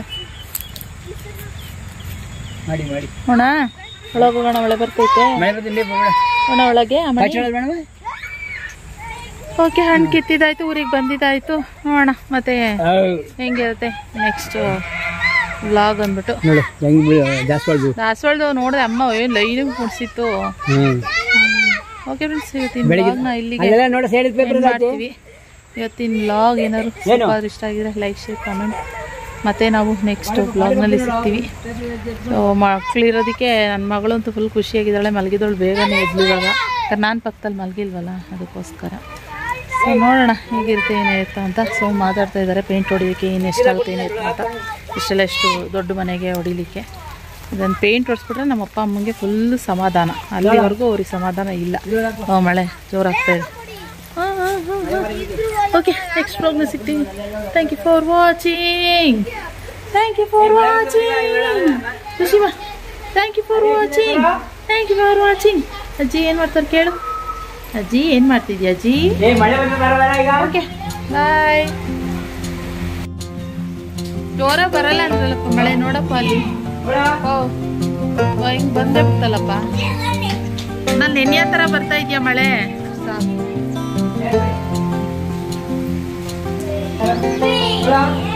[SPEAKER 3] ಮಾಡಿ ಮಾಡಿ
[SPEAKER 1] ಹೋಣ ಒಳಗೆ ಹೋಗೋಣ ಒಳಗೆ ಬರ್ತೈತೆ
[SPEAKER 3] ಮಳೆ ಬರ್ತೀನಿ ಬೇಡ
[SPEAKER 1] ಹೋಣ ಒಳಗೆ ಆಮೇಲೆ
[SPEAKER 3] ಕಚ್ಚೋಳ ಬೇಡ
[SPEAKER 1] ಓಕೆ ಹಣ್ಣು ಕಿತ್ತಿದಾಯ್ತು ಊರಿಗೆ ಬಂದಿದ್ದಾಯ್ತು ನೋಡೋಣ ಮತ್ತೆ ಹೆಂಗಿರುತ್ತೆ ನೆಕ್ಸ್ಟ್ ವ್ಲಾಗ್ ಅಂದ್ಬಿಟ್ಟು
[SPEAKER 3] ನೋಡು ಹೆಂಗ್ ಜಾಸ್ತಿ ಮಾಡ್ದು
[SPEAKER 1] ದಾಸವಾಳದು ನೋಡಿದೆ ಅಮ್ಮ ಏನು ಲೈನಿಗೆ ಮುಡ್ಸಿತ್ತು
[SPEAKER 3] ಹ್ಮ್
[SPEAKER 1] ಓಕೆ ಫ್ರೆಂಡ್ಸ್ ಇವತ್ತಿನ ವ್ಲಾಗ್ನ ಇಲ್ಲಿಗೆ
[SPEAKER 3] ಅಲ್ಲೆಲ್ಲ ನೋಡ ಸೈಡ್ ಪೇಪರ್
[SPEAKER 1] end ಮಾಡ್ತೀವಿ ಇವತ್ತಿನ ವ್ಲಾಗ್ ಏನಾದ್ರು
[SPEAKER 3] ಏನು?
[SPEAKER 1] ಸ್ವಲ್ಪ ಇಷ್ಟ ಆಗಿದ್ರೆ ಲೈಕ್ ಶೇರ್ ಕಮೆಂಟ್ ಮತ್ತೆ ನಾವು ನೆಕ್ಸ್ಟ್ ವ್ಲಾಗ್ನಲ್ಲಿ ಸಿಗ್ತೀವಿ ಸೊ ಮಕ್ಳಿರೋದಕ್ಕೆ ನನ್ನ ಮಗಳಂತೂ ಫುಲ್ ಖುಷಿಯಾಗಿದ್ದಾಳೆ ಮಲಗಿದವಳು ಬೇಗನೆ ಎದ್ಲು ಇವಾಗ ಯಾಕಂದ್ರೆ ನಾನು ಪಕ್ಕದಲ್ಲಿ ಮಲಗಿಲ್ವಲ್ಲ ಅದಕ್ಕೋಸ್ಕರ ಸೊ ನೋಡೋಣ ಹೇಗಿರುತ್ತೆ ಏನಿರುತ್ತೆ ಅಂತ ಸೊ ಮಾತಾಡ್ತಾ ಇದ್ದಾರೆ ಪೇಂಟ್ ಹೊಡಿಯೋಕ್ಕೆ ಏನು ಎಷ್ಟಾಗುತ್ತೆ ಏನಿರುತ್ತೆ ಅಂತ ಇಷ್ಟೆಲ್ಲ ಎಷ್ಟು ದೊಡ್ಡ ಮನೆಗೆ ಹೊಡಿಲಿಕ್ಕೆ ಇದನ್ನು ಪೇಂಟ್ ಹೊಡಿಸ್ಬಿಟ್ರೆ ನಮ್ಮ ಅಪ್ಪ ಅಮ್ಮಂಗೆ ಫುಲ್ ಸಮಾಧಾನ ಅಲ್ಲಿವರೆಗೂ ಅವ್ರಿಗೆ ಸಮಾಧಾನ ಇಲ್ಲ ಓ, ಮಳೆ ಜೋರಾಗ್ತಾ ಇದೆ ಓಕೆ ನೆಕ್ಸ್ಟ್ ಪ್ರೋಗ್ರಾಮ್ ಸಿಗ್ತೀವಿ thank you for watching thank you for watching ಖುಷಿಮಾ thank you for watching thank you for watching ಅಜ್ಜಿ ಏನು ಮಾಡ್ತಾರೆ ಕೇಳು ಅಜ್ಜಿ ಏನು ಮಾಡ್ತಿದ್ಯಾ ಅಜ್ಜಿ
[SPEAKER 3] ಏ ಮಳೆ ಬಂದ್ರೆ ಬರ ಬರ ಈಗ
[SPEAKER 1] ಓಕೆ ಬಾಯ್ ಜೋರ ಬರಲ್ಲ ಅಂದ್ರಲ್ಲಪ್ಪ ಮಳೆ ನೋಡಪ್ಪ ಅಲ್ಲಿ ಓ ಓ, ಹಿಂಗ್ ಬಂದೇ ಬಿಡ್ತಲ್ಲಪ್ಪ ನಾನು ನೆನೆಯ ಥರ ಬರ್ತಾ ಇದೆಯಾ ಮಳೆ ಸಾಕು
[SPEAKER 3] ಬರ.